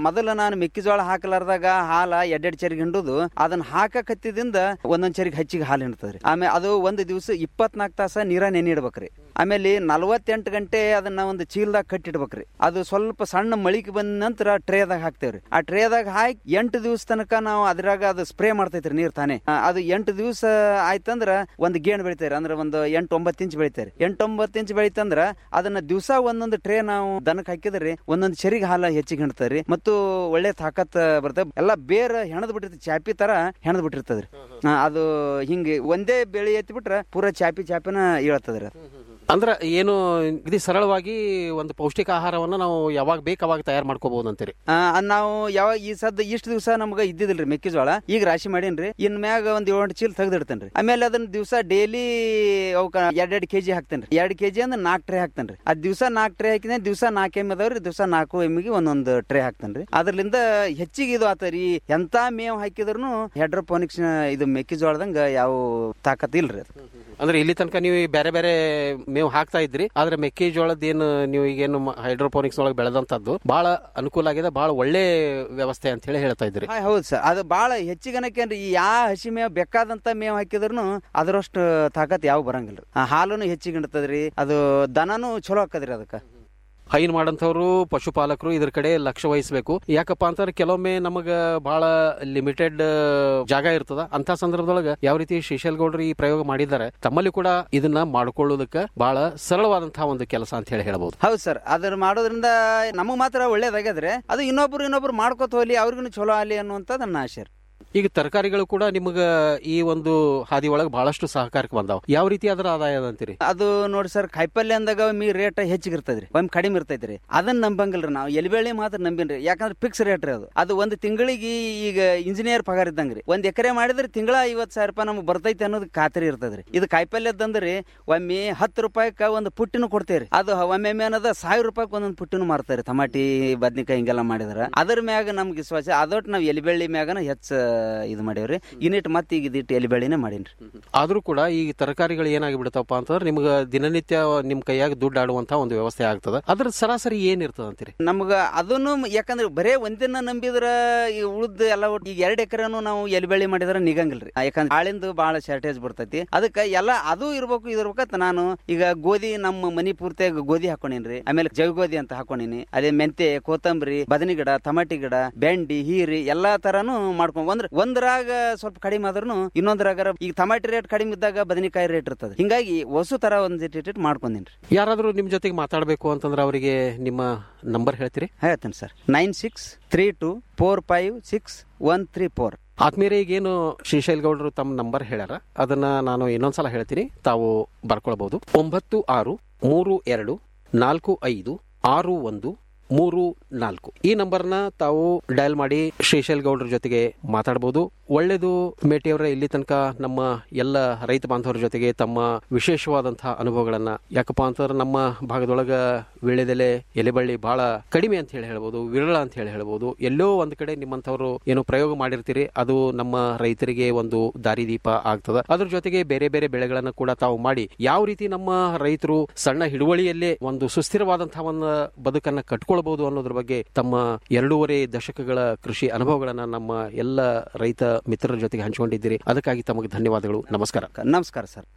ಮೊದಲು ನಾನು ಮೆಕ್ಕೆಜೋಳ ಹಾಕಲಾರ್ದಾಗ ಹಾಲ ಎರಡೆರಡು ಚರಿಗೆ ಹಿಂಡುದು ಅದನ್ನ ಹಾಕಕತ್ತಿದಿಂದ ಒಂದೊಂದ್ ಚರಿಗೆ ಹೆಚ್ಚಿಗೆ ಹಾಲು ಹಿಂಡ್ತದ್ರಿ ಆಮೇಲೆ ಅದು ಒಂದು ದಿವಸ ಇಪ್ಪತ್ನಾಲ್ಕು ತಾಸ ನೀರ ನೆನೆ ಇಡ್ಬೇಕ್ರಿ ಆಮೇಲೆ ನಲವತ್ತೆಂಟು ಗಂಟೆ ಅದನ್ನ ಒಂದು ಚೀಲದಾಗ ಕಟ್ಟಿಡ್ಬೇಕ್ರಿ ಅದು ಸ್ವಲ್ಪ ಸಣ್ಣ ಮಳಿಗೆ ಬಂದ ನಂತರ ಟ್ರೇದಾಗ ಹಾಕ್ತೇವ್ರಿ ಆ ಟ್ರೇದಾಗ ಹಾಕಿ ಎಂಟು ದಿವಸ ತನಕ ನಾವು ಅದ್ರಾಗ ಅದು ಸ್ಪ್ರೇ ಮಾಡ್ತೈತ್ರಿ ನೀರ್ ತಾನೇ ಆ, ಅದು ಎಂಟು ದಿವಸ ಆಯ್ತಂದ್ರ ಒಂದು ಗೇಣ್ ಬೆಳಿತಾರೆ ಅಂದ್ರೆ ಒಂದು ಎಂಟು ಒಂಬತ್ತು ಇಂಚ್ ಬೆಳಿತಾರೆ ಎಂಟು ಒಂಬತ್ತು ಇಂಚ್ ಬೆಳಿತಂದ್ರ ಅದನ್ನ ದಿವಸ ಒಂದೊಂದು ಟ್ರೇ ನಾವು ದನಕ್ಕೆ ಹಾಕಿದ್ರಿ ಒಂದೊಂದು ಚರಿಗೆ ಹಾಲ ಹೆಚ್ಚಿಗೆ ಹಿಂಡ್ತಾರ್ರಿ ಮತ್ತು ಒಳ್ಳೆ ತಾಕತ್ ಬರ್ತದೆ ಎಲ್ಲ ಬೇರೆ ಹೆಣದ್ ಬಿಟ್ಟಿರ್ತದೆ ಚಾಪಿ ತರ ಹೆಣದ್ ಬಿಟ್ಟಿರ್ತದ್ರಿ ಆ, ಅದು ಹಿಂಗೆ ಒಂದೇ ಬೆಳೆ ಎತ್ತಿ ಬಿಟ್ರ ಪೂರಾ ಚಾಪಿ ಚಾಪಿನ ಹೇಳ್ತದ್ರಿ ಅದು ಅಂದ್ರ ಏನು ಇದು ಸರಳವಾಗಿ ಒಂದು ಪೌಷ್ಟಿಕ ಆಹಾರವನ್ನ ನಾವು ಯಾವಾಗ ಬೇಕು ಅವಾಗ ತಯಾರು ಮಾಡ್ಕೋಬಹುದು ಅಂತೀರಿ ಆ, ಅದ್ ನಾವು ಯಾವಾಗ ಈ ಸದ್ದ ಇಷ್ಟು ದಿವಸ ನಮ್ಗ ಇದ್ದಿದಿಲ್ರಿ ಮೆಕ್ಕೆಜೋಳ ಈಗ ರಾಶಿ ಮಾಡೀನ್ರಿ ಇನ್ ಮ್ಯಾಗ ಒಂದ್ ಏಳೆಂಟು ಚೀಲ ತೆಗ್ದಿಡ್ತೇನ್ರಿ ಆಮೇಲೆ ಅದನ್ನ ದಿವಸ ಡೈಲಿ ಅವಕ್ಕ ಎರಡೆರಡು ಕೆಜಿ ಹಾಕ್ತೇನ್ರಿ ಎರಡ್ ಕೆಜಿ ಅಂದ್ರೆ ನಾಲ್ಕು ಟ್ರೇ ಹಾಕ್ತೇನ್ರಿ ಅದ್ ದಿವಸ ನಾಲ್ಕು ಟ್ರೇ ಹಾಕಿದ್ರೆ ದಿವಸ ನಾಲ್ಕು ಎಮ್ಮೆ ಅದಾವ್ರಿ ದಿವಸ ನಾಲ್ಕು ಎಮ್ಮಿಗೆ ಒಂದೊಂದು ಟ್ರೇ ಹಾಕ್ತೇನ್ರಿ ಅದ್ರಲಿಂದ ಹೆಚ್ಚಿಗೆ ಇದು ಆತರಿ ಎಂತ ಮೇವ್ ಹಾಕಿದ್ರು ಹೆಡ್ರೋಪೋನಿಕ್ಸ್ ಇದು ಮೆಕ್ಕೆಜೋಳದಂಗ ಯಾವ ತಾಕತ್ ಇಲ್ರಿ ಅದು ಅಂದ್ರೆ ಇಲ್ಲಿ ತನಕ ನೀವು ಈ ಬೇರೆ ಬೇರೆ ಮೇವು ಹಾಕ್ತಾ ಇದ್ರಿ ಆದ್ರೆ ಮೆಕ್ಕೆಜೋಳದ ಏನು ನೀವು ಈಗೇನು ಹೈಡ್ರೋಪೋನಿಕ್ಸ್ ಒಳಗೆ ಬೆಳೆದಂತದ್ದು ಬಹಳ ಅನುಕೂಲ ಆಗಿದೆ ಬಹಳ ಒಳ್ಳೆ ವ್ಯವಸ್ಥೆ ಅಂತ ಹೇಳಿ ಹೇಳ್ತಾ ಇದ್ರಿ ಹಾ, ಹೌದು ಸರ್ ಅದು ಬಾಳ ಹೆಚ್ಚಿಗನಕೇನ್ರಿ ಈ ಯಾ ಹಸಿ ಮೇವ್ ಬೇಕಾದಂತ ಮೇವ್ ಹಾಕಿದ್ರು ಅದರಷ್ಟು ತಾಕತ್ ಯಾವ ಬರಂಗಿಲ್ರಿ ಆ ಹಾಲುನು ಹೆಚ್ಚಿಗೆ ಹಿಂಡ್ತದ್ರಿ ಅದು ದನನು ಚಲೋ ಆಕದ್ರಿ ಅದಕ್ಕ ಹೈನ್ ಮಾಡಂತವ್ರು ಪಶುಪಾಲಕರು ಇದ್ರ ಕಡೆ ಲಕ್ಷ್ಯ ವಹಿಸಬೇಕು ಯಾಕಪ್ಪ ಅಂತಂದ್ರೆ ಕೆಲವೊಮ್ಮೆ ನಮಗ ಬಹಳ ಲಿಮಿಟೆಡ್ ಜಾಗ ಇರ್ತದ ಅಂತ ಸಂದರ್ಭದೊಳಗ ಯಾವ ರೀತಿ ಶ್ರೀಶೈಲ್ ಗೌಡ್ರು ಈ ಪ್ರಯೋಗ ಮಾಡಿದ್ದಾರೆ ತಮ್ಮಲ್ಲಿ ಕೂಡ ಇದನ್ನ ಮಾಡ್ಕೊಳ್ಳೋದಕ್ಕೆ ಬಹಳ ಸರಳವಾದಂತಹ ಒಂದು ಕೆಲಸ ಅಂತ ಹೇಳಿ ಹೇಳ್ಬಹುದು ಹೌದು ಸರ್ ಅದ್ರ ಮಾಡೋದ್ರಿಂದ ನಮಗ್ ಮಾತ್ರ ಒಳ್ಳೇದಾಗ್ಯದ್ರೆ ಅದು ಇನ್ನೊಬ್ರು ಇನ್ನೊಬ್ರು ಮಾಡ್ಕೋತ ಹೋಗ್ಲಿ ಅವ್ರಿಗೂ ಚಲೋ ಆಗಲಿ ಅನ್ನುವಂಥದ್ದು ನನ್ನ ಆಶೆ ರೀ. ಈಗ ತರಕಾರಿಗಳು ಕೂಡ ನಿಮಗ ಈ ಒಂದು ಹಾದಿ ಒಳಗೆ ಬಹಳಷ್ಟು ಸಹಕಾರಕ್ಕೆ ಬಂದಾವ ಯಾವ ರೀತಿ ಅದರ ಆದಾಯ ಅದ ಅಂತೀರಿ ಅದು ನೋಡಿ ಸರ್ ಕಾಯಿಪಲ್ಯ ಅಂದಾಗ ಒಮ್ಮೆ ರೇಟ್ ಹೆಚ್ಚಿಗೆ ಇರ್ತದ್ರಿ ಒಮ್ಮೆ ಕಡಿಮೆ ಇರ್ತೈತ್ರಿ ಅದನ್ನ ನಂಬಂಗಿಲ್ರಿ ನಾವು ಎಲಿಬೇಳೆ ಮಾತ್ರ ನಂಬಿನ್ರಿ ಯಾಕಂದ್ರೆ ಫಿಕ್ಸ್ ರೇಟ್ ರೀ ಅದು ಅದು ಒಂದು ತಿಂಗಳಿಗೆ ಈಗ ಇಂಜಿನಿಯರ್ ಪಗಾರ ಇದ್ದಂಗ್ರಿ ಒಂದ್ ಎಕರೆ ಮಾಡಿದ್ರೆ ತಿಂಗಳ ಐವತ್ ಸಾವಿರ ರೂಪಾಯಿ ನಮ್ಗೆ ಬರ್ತೈತಿ ಅನ್ನೋದು ಖಾತ್ರಿ ಇರ್ತದ್ರಿ ಇದು ಕಾಯಿಪಲ್ಯದಂದ್ರಿ ಒಮ್ಮೆ ಹತ್ತು ರೂಪಾಯಿಕ ಒಂದು ಪುಟ್ಟಿನೂ ಕೊಡ್ತೇವ್ರಿ ಅದು ಒಮ್ಮೆ ಏನದ ಸಾವಿರ ರೂಪಾಯಿ ಒಂದೊಂದು ಪುಟ್ಟಿನೂ ಮಾರ್ತಾರೆ ಟಮಾಟಿ ಬದ್ನಿಕಾಯಿ ಹಿಂಗೆಲ್ಲ ಮಾಡಿದ್ರ ಅದ್ರ ಮ್ಯಾಗ ನಮ್ಗೆ ವಿಶ್ವಾಸ ಅದೊಟ್ಟು ನಾವು ಎಲಿಬೆಳ್ಳಿ ಮ್ಯಾಗನ ಹೆಚ್ಚ ಇದು ಮಾಡೇವ್ರಿ ಯೂನಿಟ್ ಮತ್ತೆ ಈಗ ಇದಿಟ್ಟು ಎಲಿಬೆಳ್ಳಿನೇ ಮಾಡೀನ್ರಿ ಆದ್ರೂ ಕೂಡ ಈ ತರಕಾರಿಗಳು ಏನಾಗಿ ಬಿಡ್ತಾವಪ್ಪ ಅಂತಂದ್ರೆ ನಿಮ್ಗೆ ದಿನನಿತ್ಯ ನಿಮ್ ಕೈಯಾಗ ದುಡ್ಡು ಆಡುವಂತ ಒಂದು ವ್ಯವಸ್ಥೆ ಆಗ್ತದ ಅದ್ರ ಸರಾಸರಿ ಏನಿರ್ತದ ಅಂತೀರಿ ನಮ್ಗ ಅದನ್ನು ಯಾಕಂದ್ರೆ ಬರೇ ಒಂದಿನ ನಂಬಿದ್ರ ಈ ಉಳ್ದ ಎಲ್ಲ ಒಟ್ಟು ಈಗ ಎರಡ್ ಎಕರೆನು ನಾವು ಎಲ್ಲಿ ಬೆಳೆ ಮಾಡಿದ್ರ ನಿಗಂಗಿಲ್ರಿ ಆ, ಯಾಕಂದ್ರೆ ಆಳಿಂದು ಬಹಳ ಶಾರ್ಟೇಜ್ ಬರ್ತೈತಿ ಅದಕ್ಕೆ ಎಲ್ಲ ಅದು ಇರ್ಬೇಕು ಇದಿರ್ಬೇಕಂತ ನಾನು ಈಗ ಗೋಧಿ ನಮ್ಮ ಮನಿ ಪೂರ್ತಿಯಾಗ ಗೋಧಿ ಹಾಕೊಂಡಿನ್ರಿ ಆಮೇಲೆ ಜೈ ಗೋಧಿ ಅಂತ ಹಾಕೊಂಡಿನಿ ಅದೇ ಮೆಂತೆ ಕೊತ್ತಂಬರಿ ಬದನಿ ಗಿಡ ಟಮಾಟಿ ಗಿಡ ಬೆಂಡಿ ಹೀರಿ ಎಲ್ಲಾ ತರಾನು ಮಾಡ್ಕೊಂಡ್ ಒಂದ್ರ ಒಂದ್ರಾಗ ಸ್ವಲ್ಪ ಕಡಿಮೆ ಆದ್ರೂ ಇನ್ನೊಂದ್ರಾಗ ಈಗ ಟಮಾಟಿ ರೇಟ್ ಕಡಿಮೆ ಇದ್ದಾಗ ಬದನೆಕಾಯಿ ರೇಟ್ ಇರ್ತದೆ ಹಿಂಗಾಗಿ ಹೊಸು ತರ ಒಂದ್ ಇಟ್ಟಿಟ್ಟು ಮಾಡ್ಕೊಂಡಿನ್ರಿ ಯಾರಾದ್ರೂ ನಿಮ್ ಜೊತೆಗೆ ಮಾತಾಡ್ಬೇಕು ಅಂತಂದ್ರೆ ಅವರಿಗೆ ನಿಮ್ಮ ನಂಬರ್ ಹೇಳ್ತೀರಿ ಹೇಳ್ತೇನೆ sir nine six three two four five six one three four ಆತ್ಮೀಯರೇ ಈಗೇನು ಶ್ರೀಶೈಲ್ ಗೌಡರು ತಮ್ಮ ನಂಬರ್ ಹೇಳ್ಯಾರ ಅದನ್ನ ನಾನು ಇನ್ನೊಂದ್ಸಲ ಹೇಳ್ತೀನಿ ತಾವು ಬರ್ಕೊಳ್ಬಹುದು ಒಂಬತ್ತು ಆರು ಮೂರು ಎರಡು ನಾಲ್ಕು ಐದು ಆರು ಒಂದು ಮೂರು ನಾಲ್ಕು ಈ ನಂಬರ್ನ ತಾವು ಡಯಲ್ ಮಾಡಿ ಶ್ರೀಶೈಲ್ ಗೌಡ್ರ ಜೊತೆಗೆ ಮಾತಾಡಬಹುದು ಒಳ್ಳೇದು ಮೇಟಿಯವರ ಇಲ್ಲಿ ತನಕ ನಮ್ಮ ಎಲ್ಲ ರೈತ ಬಾಂಧವರ ಜೊತೆಗೆ ತಮ್ಮ ವಿಶೇಷವಾದಂತಹ ಅನುಭವಗಳನ್ನ ಯಾಕಪ್ಪ ಅಂತಂದ್ರೆ ನಮ್ಮ ಭಾಗದೊಳಗ ವೀಳ್ಯದೆಲೆ ಎಲೆಬಳ್ಳಿ ಬಹಳ ಕಡಿಮೆ ಅಂತ ಹೇಳಿ ಹೇಳ್ಬೋದು ವಿರಳ ಅಂತ ಹೇಳಿ ಹೇಳ್ಬೋದು ಎಲ್ಲೋ ಒಂದ್ ಕಡೆ ನಿಮ್ಮಂಥವ್ರು ಏನು ಪ್ರಯೋಗ ಮಾಡಿರ್ತೀರಿ ಅದು ನಮ್ಮ ರೈತರಿಗೆ ಒಂದು ದಾರಿದೀಪ ಆಗ್ತದ ಅದ್ರ ಜೊತೆಗೆ ಬೇರೆ ಬೇರೆ ಬೆಳೆಗಳನ್ನ ಕೂಡ ತಾವು ಮಾಡಿ ಯಾವ ರೀತಿ ನಮ್ಮ ರೈತರು ಸಣ್ಣ ಹಿಡುವಳಿಯಲ್ಲೇ ಒಂದು ಸುಸ್ಥಿರವಾದಂತಹ ಒಂದು ಬದುಕನ್ನ ಕಟ್ಕೊಳ್ಬಹುದು ಅನ್ನೋದ್ರ ಬಗ್ಗೆ ತಮ್ಮ ಎರಡೂವರೆ ದಶಕಗಳ ಕೃಷಿ ಅನುಭವಗಳನ್ನ ನಮ್ಮ ಎಲ್ಲ ರೈತ ಮಿತ್ರರ ಜೊತೆಗೆ ಹಂಚಿಕೊಂಡಿದ್ದೀರಿ ಅದಕ್ಕಾಗಿ ತಮಗೆ ಧನ್ಯವಾದಗಳು ನಮಸ್ಕಾರ ನಮಸ್ಕಾರ ಸರ್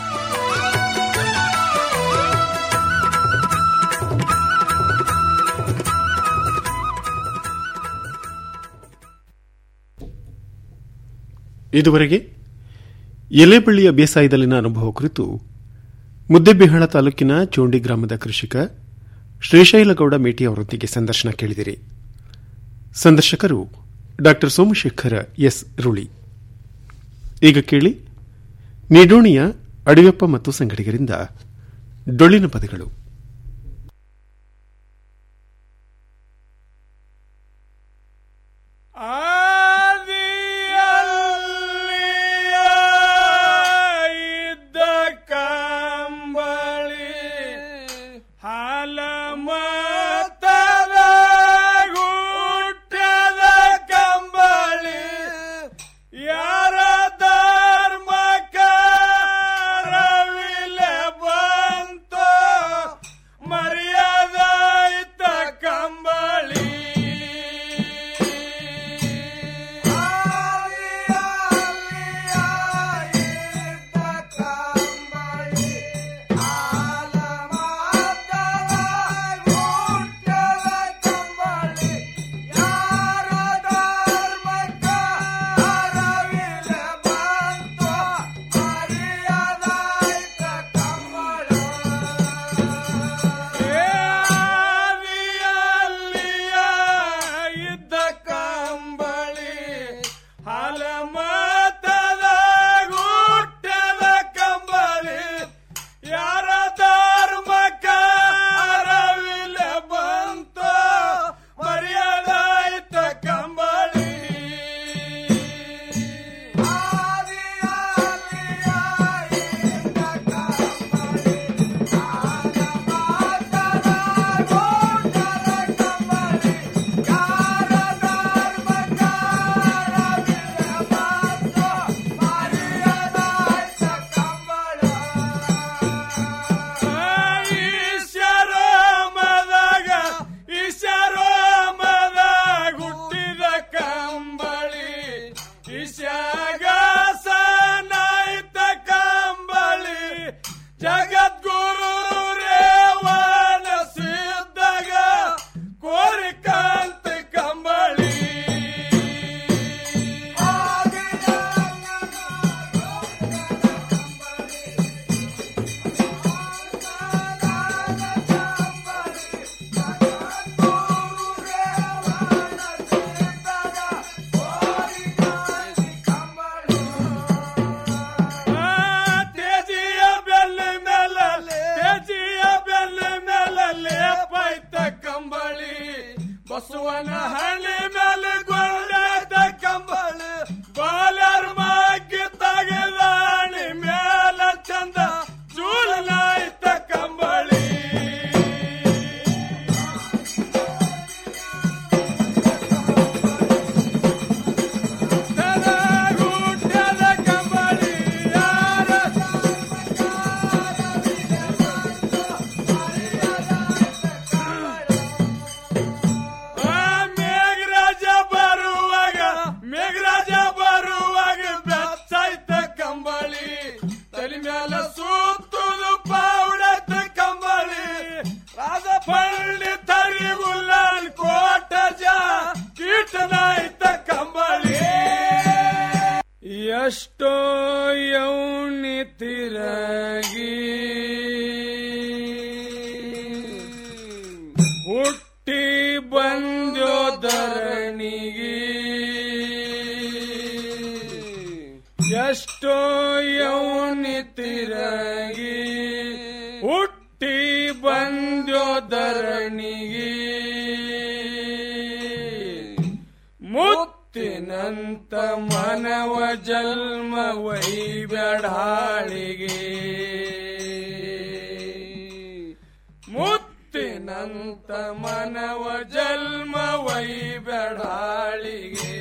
ಇದುವರೆಗೆ ಎಲೆಬಳ್ಳಿಯ ಬೇಸಾಯದಲ್ಲಿನ ಅನುಭವ ಕುರಿತು ಮುದ್ದೆಬಿಹಾಳ ತಾಲೂಕಿನ ಚೋಂಡಿ ಗ್ರಾಮದ ಕೃಷಿಕ ಶ್ರೀಶೈಲಗೌಡ ಮೇಟಿ ಅವರೊಂದಿಗೆ ಸಂದರ್ಶನ ಕೇಳಿದಿರಿ ಸಂದರ್ಶಕರು ಡಾ ಸೋಮಶೇಖರ ಎಸ್ ರುಳಿ ಈಗ ಕೇಳಿ ನಿಡೋಣಿಯ ಅಡಿಯಪ್ಪ ಮತ್ತು ಸಂಗಡಿಗರಿಂದ ಡೊಳ್ಳಿನ ಪದಗಳು ಇದ್ದ ಕಂಬಳಿ ಹಾಲ ಮತದ ಹುಟ್ಟದ ಕಂಬಳಿ ಯಾರ ಧರ್ಮ ರವಿಲೆ ಬಂತು ಕಂಬಳಿ ಬಸವನ ಹಳ್ಳಿ ಮೇಲೆ ಗೊಂಡದ ಕಂಬಳಿ ಬಾಲರ್ ಮಾಗಿ ತಗದಾಣಿ ಮೇಲ ಚಂದ ಚೂಲನಾಯ್ತ ಕಂಬಳಿ ಗುಡ್ಡದ ಕಂಬಳಿ ಯಾರ ಆ ಮೇಘರಾಜ ಬರುವಾಗ ಮೇಘರಾಜ ಬರುವಾಗ ಬೆಚ್ಚಾಯ್ತ ಕಂಬಳಿ ತಲೆ ಮ್ಯಾಲ ಸುತ್ತುದು ಪಾವಡತ ಕಂಬಳಿ ರಾಜ ಪಂಡಿತರಿ ಗುಲ್ಲಾನ್ ಕೋಟ ಜಾ ಕೀಟನಾಯ್ತ ಕಂಬಳಿ ಎಷ್ಟೋ ಯೌನಿ ತಿರಗಿ ಹುಟ್ಟಿ ಬಂದೋ ಧರಣಿಗೆ ಎಷ್ಟೋ ಯೌನಿ ತಿರಗಿ ಹುಟ್ಟಿ ಬಂದೋ ಧರಣಿಗೆ ಮುತ್ತಿನಂತ ಮನವ ಜನ್ಮ ವೈಬ್ಯಾಡಾಳಿಗೆ ಮುತ್ತಿನಂತ ಮನವ ಜನ್ಮ ವೈಬ್ಯಾಡಾಳಿಗೆ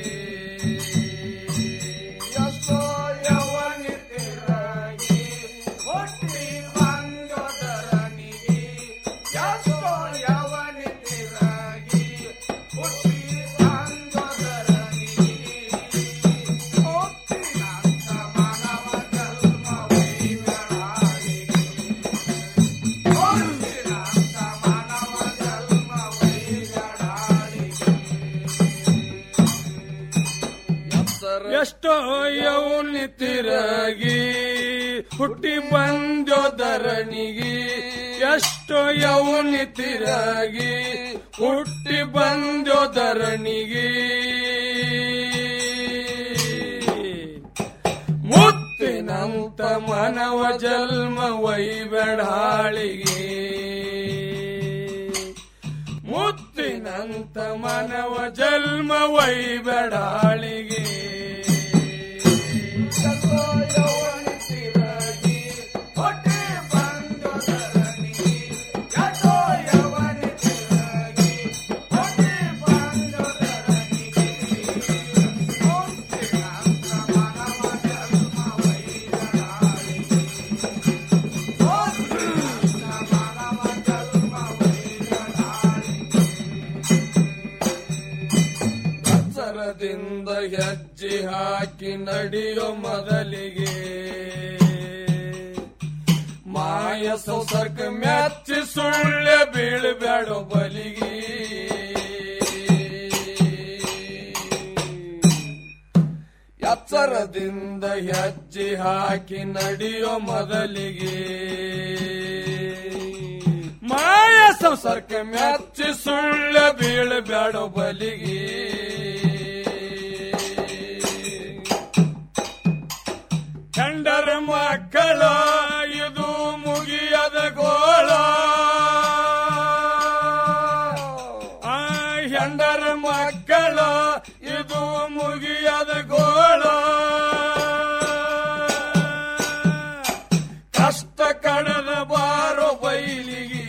ಎಷ್ಟೋ ಯವನಿತಿರಾಗಿ ಹುಟ್ಟಿ ಬಂದೊದರನಿಗೆ ಎಷ್ಟೋ ಯವನಿತಿರಾಗಿ ಹುಟ್ಟಿ ಬಂದೊದರನಿಗೆ ಮುತ್ತಿನಂತ ಮನವ ಜನ್ಮ ವೈಬ್ಯಾಡಾಳಿಗೆ ಮುತ್ತಿನಂತ ಮನವ ಜನ್ಮ ಎಷ್ಟೋ ಯೌನಿ ತಿರಗಿ ಹುಟ್ಟಿ ಬಂದೋ ಧರಣಿಗೆ ಎಷ್ಟೋ ಯೌನಿ ತಿರಗಿ ಹುಟ್ಟಿ ಬಂದೋ ಧರಣಿಗೆ ಮುತ್ತಿನಂತ ಮನವ ಜನ್ಮ ವೈಬೆಡಾಳಿಗೆ ಮುತ್ತಿನಂತ ಮನವ ಜನ್ಮ ವೈಬೆಡಾಳಿಗೆ ಸರದಿಂದ ಹೆಜ್ಜೆ ಹಾಕಿ ನಡೆಯೋ ಮೊದಲಿಗೆ ಮಾಯ ಸಂಸರ್ಕ ಮೆಚ್ಚಿ ಸುಳ್ಳೆ ಬೀಳ್ಬೇಡೋ ಬಲಿಗೆ ಎಚ್ಚರದಿಂದ ಹೆಜ್ಜೆ ಹಾಕಿ ನಡೆಯೋ ಮೊದಲಿಗೆ ಮಾಯ ಸಂಸರ್ಕ ಮೆಚ್ಚಿ ಸುಳ್ಳ ಬೀಳ್ಬೇಡೋ ಬಲಿಗೆ ಕಂಡರ ಮಕ್ಕಳ ಇದು ಮುಗಿಯದ ಗೋಳ ಆ ಹೆಂಡರ ಮಕ್ಕಳ ಇದು ಮುಗಿಯದ ಗೋಳ ಕಷ್ಟ ಕಡದ ಬಾರೋ ಬೈಲಿಗೆ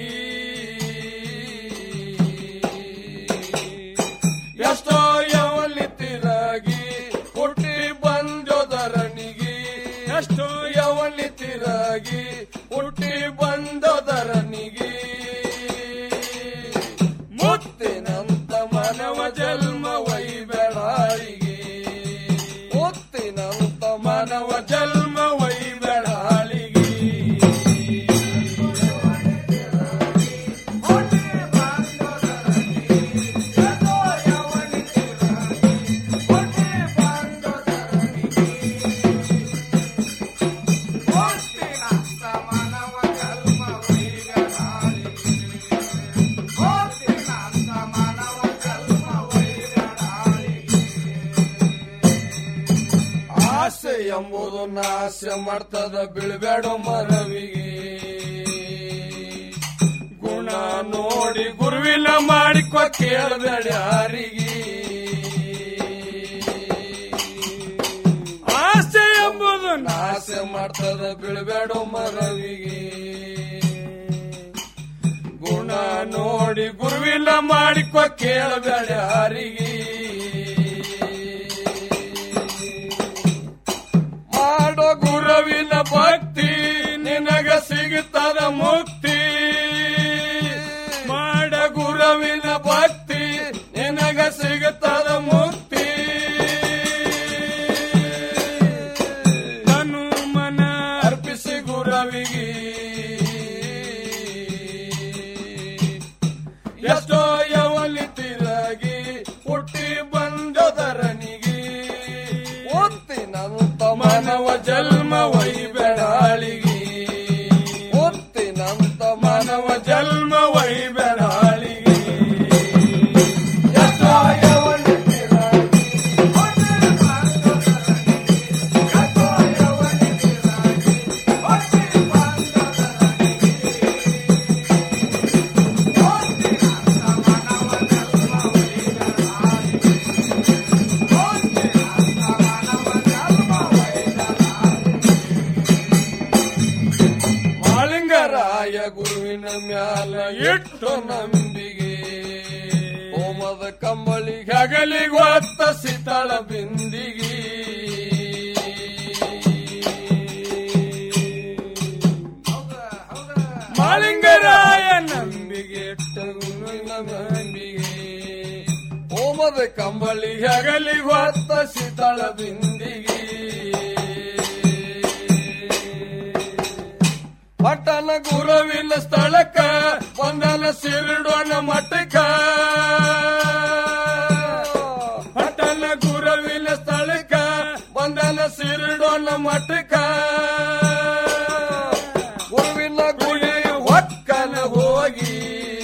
ಎಷ್ಟೋ ಯವಲಿ ತಿರಗಿ ಹುಟ್ಟಿ ಬಂದೋ ಧರಣಿಗೆ ಎಷ್ಟೋ ಯವಲಿ ತಿರಗಿ ಹುಟ್ಟಿ ಬಂದೋ ಧರಣಿಗೆ ಮುತ್ತಿನಂತ ಮನವ ಜನ್ಮ ವೈಬೆಳಾಳಿಗೆ ಮುತ್ತಿನಂತ ಮನವ ಜನ್ಮ ವೈಬೆಳಾಳಿಗೆ ಆಸೆ ಎಂಬುದು ನಾಶ ಮಾಡ್ತದ ಬೀಳ್ಬೇಡೋ ಮನವಿಗೆ ಗುಣ ನೋಡಿ ಗುರುವಿನ ಮಾಡಿ ಮಾಡಿಕೊ ಕೇಳಬೇಡ ಯಾರಿಗೆ ಆಸೆ ಎಂಬುದು ನಾಶ ಮಾಡ್ತದ ಬೀಳ್ಬೇಡ ಮರವಿಗೆ ಗುಣ ನೋಡಿ ಗುರುವಿನ ಮಾಡಿಕೊ ಕೇಳಬೇಡ ಯಾರಿಗೆ ಮಾಡೋ ಗುರುವಿನ ಭಕ್ತಿ ನಿನಗ ಸಿಗುತ್ತದ ಮುಕ್ತಿ ಮಾಡ ಗುರುವಿನ ಭಕ್ತಿ ನಿನಗ ಸಿಗುತ್ತದ ಮುಕ್ತಿ ತನು ಮನ ಅರ್ಪಿಸಿ ಗುರವಿಗೆ ಎಷ್ಟೋ ಯವಲಿ ತಿರಗಿ ಹುಟ್ಟಿ ಬಂದದರನಿಗೆ ಒತ್ತಿನಂತ ಮಾನವ ಜನ್ಮ ವೈಬೆಡಾಳಿಗೆ ಒತ್ತಿನಂತ ಮಾನವ ಜನ್ಮ ವೈಬೆಡಾಳಿಗೆ ಎಷ್ಟೋ ಯವಲಿ ತಿರಗಿ ಮಾಳಿಂಗರಾಯ ಗುರುವಿನ ಮ್ಯಾಲ ಇಟ್ಟು ನಂಬಿಗೆ ಹೋಮದ ಕಂಬಳಿ ಹಗಲಿಗೆ ಒತ್ತ ಸಿತಳ ಬಿಂದಿಗೆ ಮಾಳಿಂಗರಾಯ ನಂಬಿಗೆ ಇಟ್ಟ ಗುರುವಿನ ನಂಬಿಗೆ ಹೋಮದ ಕಂಬಳಿ ಹಗಲಿಗೆ ಒತ್ತ ಸಿತಳ ಬಿಂದಿಗೆ ಪಟ್ಟಣ ಗುರುವಿನ ಸ್ಥಳಕ್ಕ ಒಂದನ ಸಿರುಡೋಣ ಮಠಕ್ಕ ಪಟ್ಟಣ ಗುರುವಿನ ಸ್ಥಳಕ್ಕ ಒಂದನ ಸಿರುಡೋಣ ಮಠಕ್ಕ ಗುರುವಿನ ಗುಡಿ ಒಕ್ಕನ ಹೋಗಿ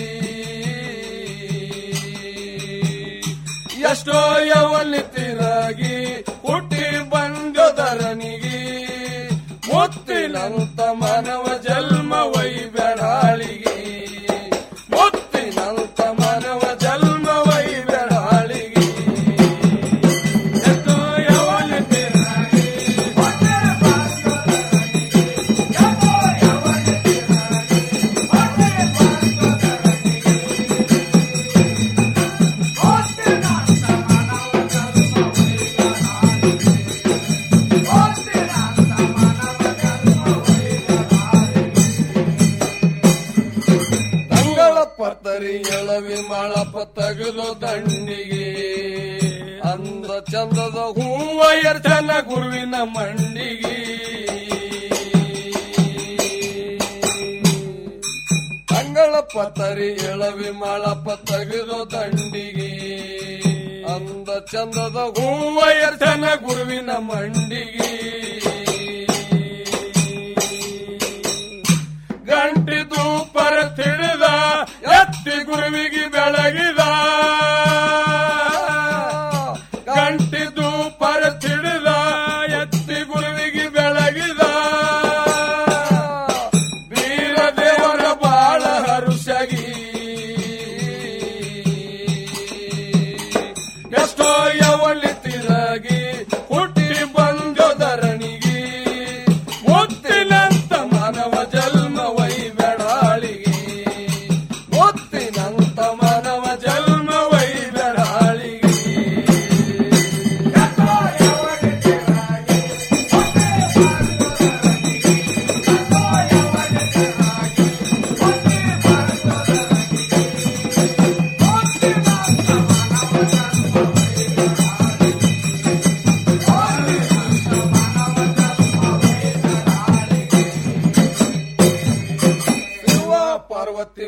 ಎಷ್ಟೋ ಯವಲಿ ತಿರಾಗಿ ಹುಟ್ಟಿ ಬಂದದರನಿಗೆ ಮುತ್ತಿನಂತ ಮಾನವ ಜನ್ಮ ವೈಬೆಡಾಳಿಗೆ ಮುತ್ತಿನಂತ ಮಾನವ ಜನ್ಮ ವೈಬೆಡಾಳಿಗೆ ಎಷ್ಟೋ ಯವಲಿ ತಿರಾಗಿ ತಂಗಳ ಪತ್ತರಿ ಎಳವಿ ಮಾಳಪ್ಪ ತಗಲು ದಂಡಿಗೆ ಅಂದ ಚಂದದ ಹೂವ ಎರ್ಚನ ಗುರುವಿನ ಮಂಡಿಗೆ ತಂಗಳ ಪತ್ತರಿ ಎಳವಿ ಮಾಳಪ್ಪ ತಗಲು ದಂಡಿಗೆ ಅಂದ ಚಂದದ ಹೂವ ಎರ್ಚನ ಗುರುವಿನ ಮಂಡಿಗೆ ಗಂಟಿ ದೂಪರ ತಿಳಿದ ಎತ್ತಿ ಗುರುವಿಗೆ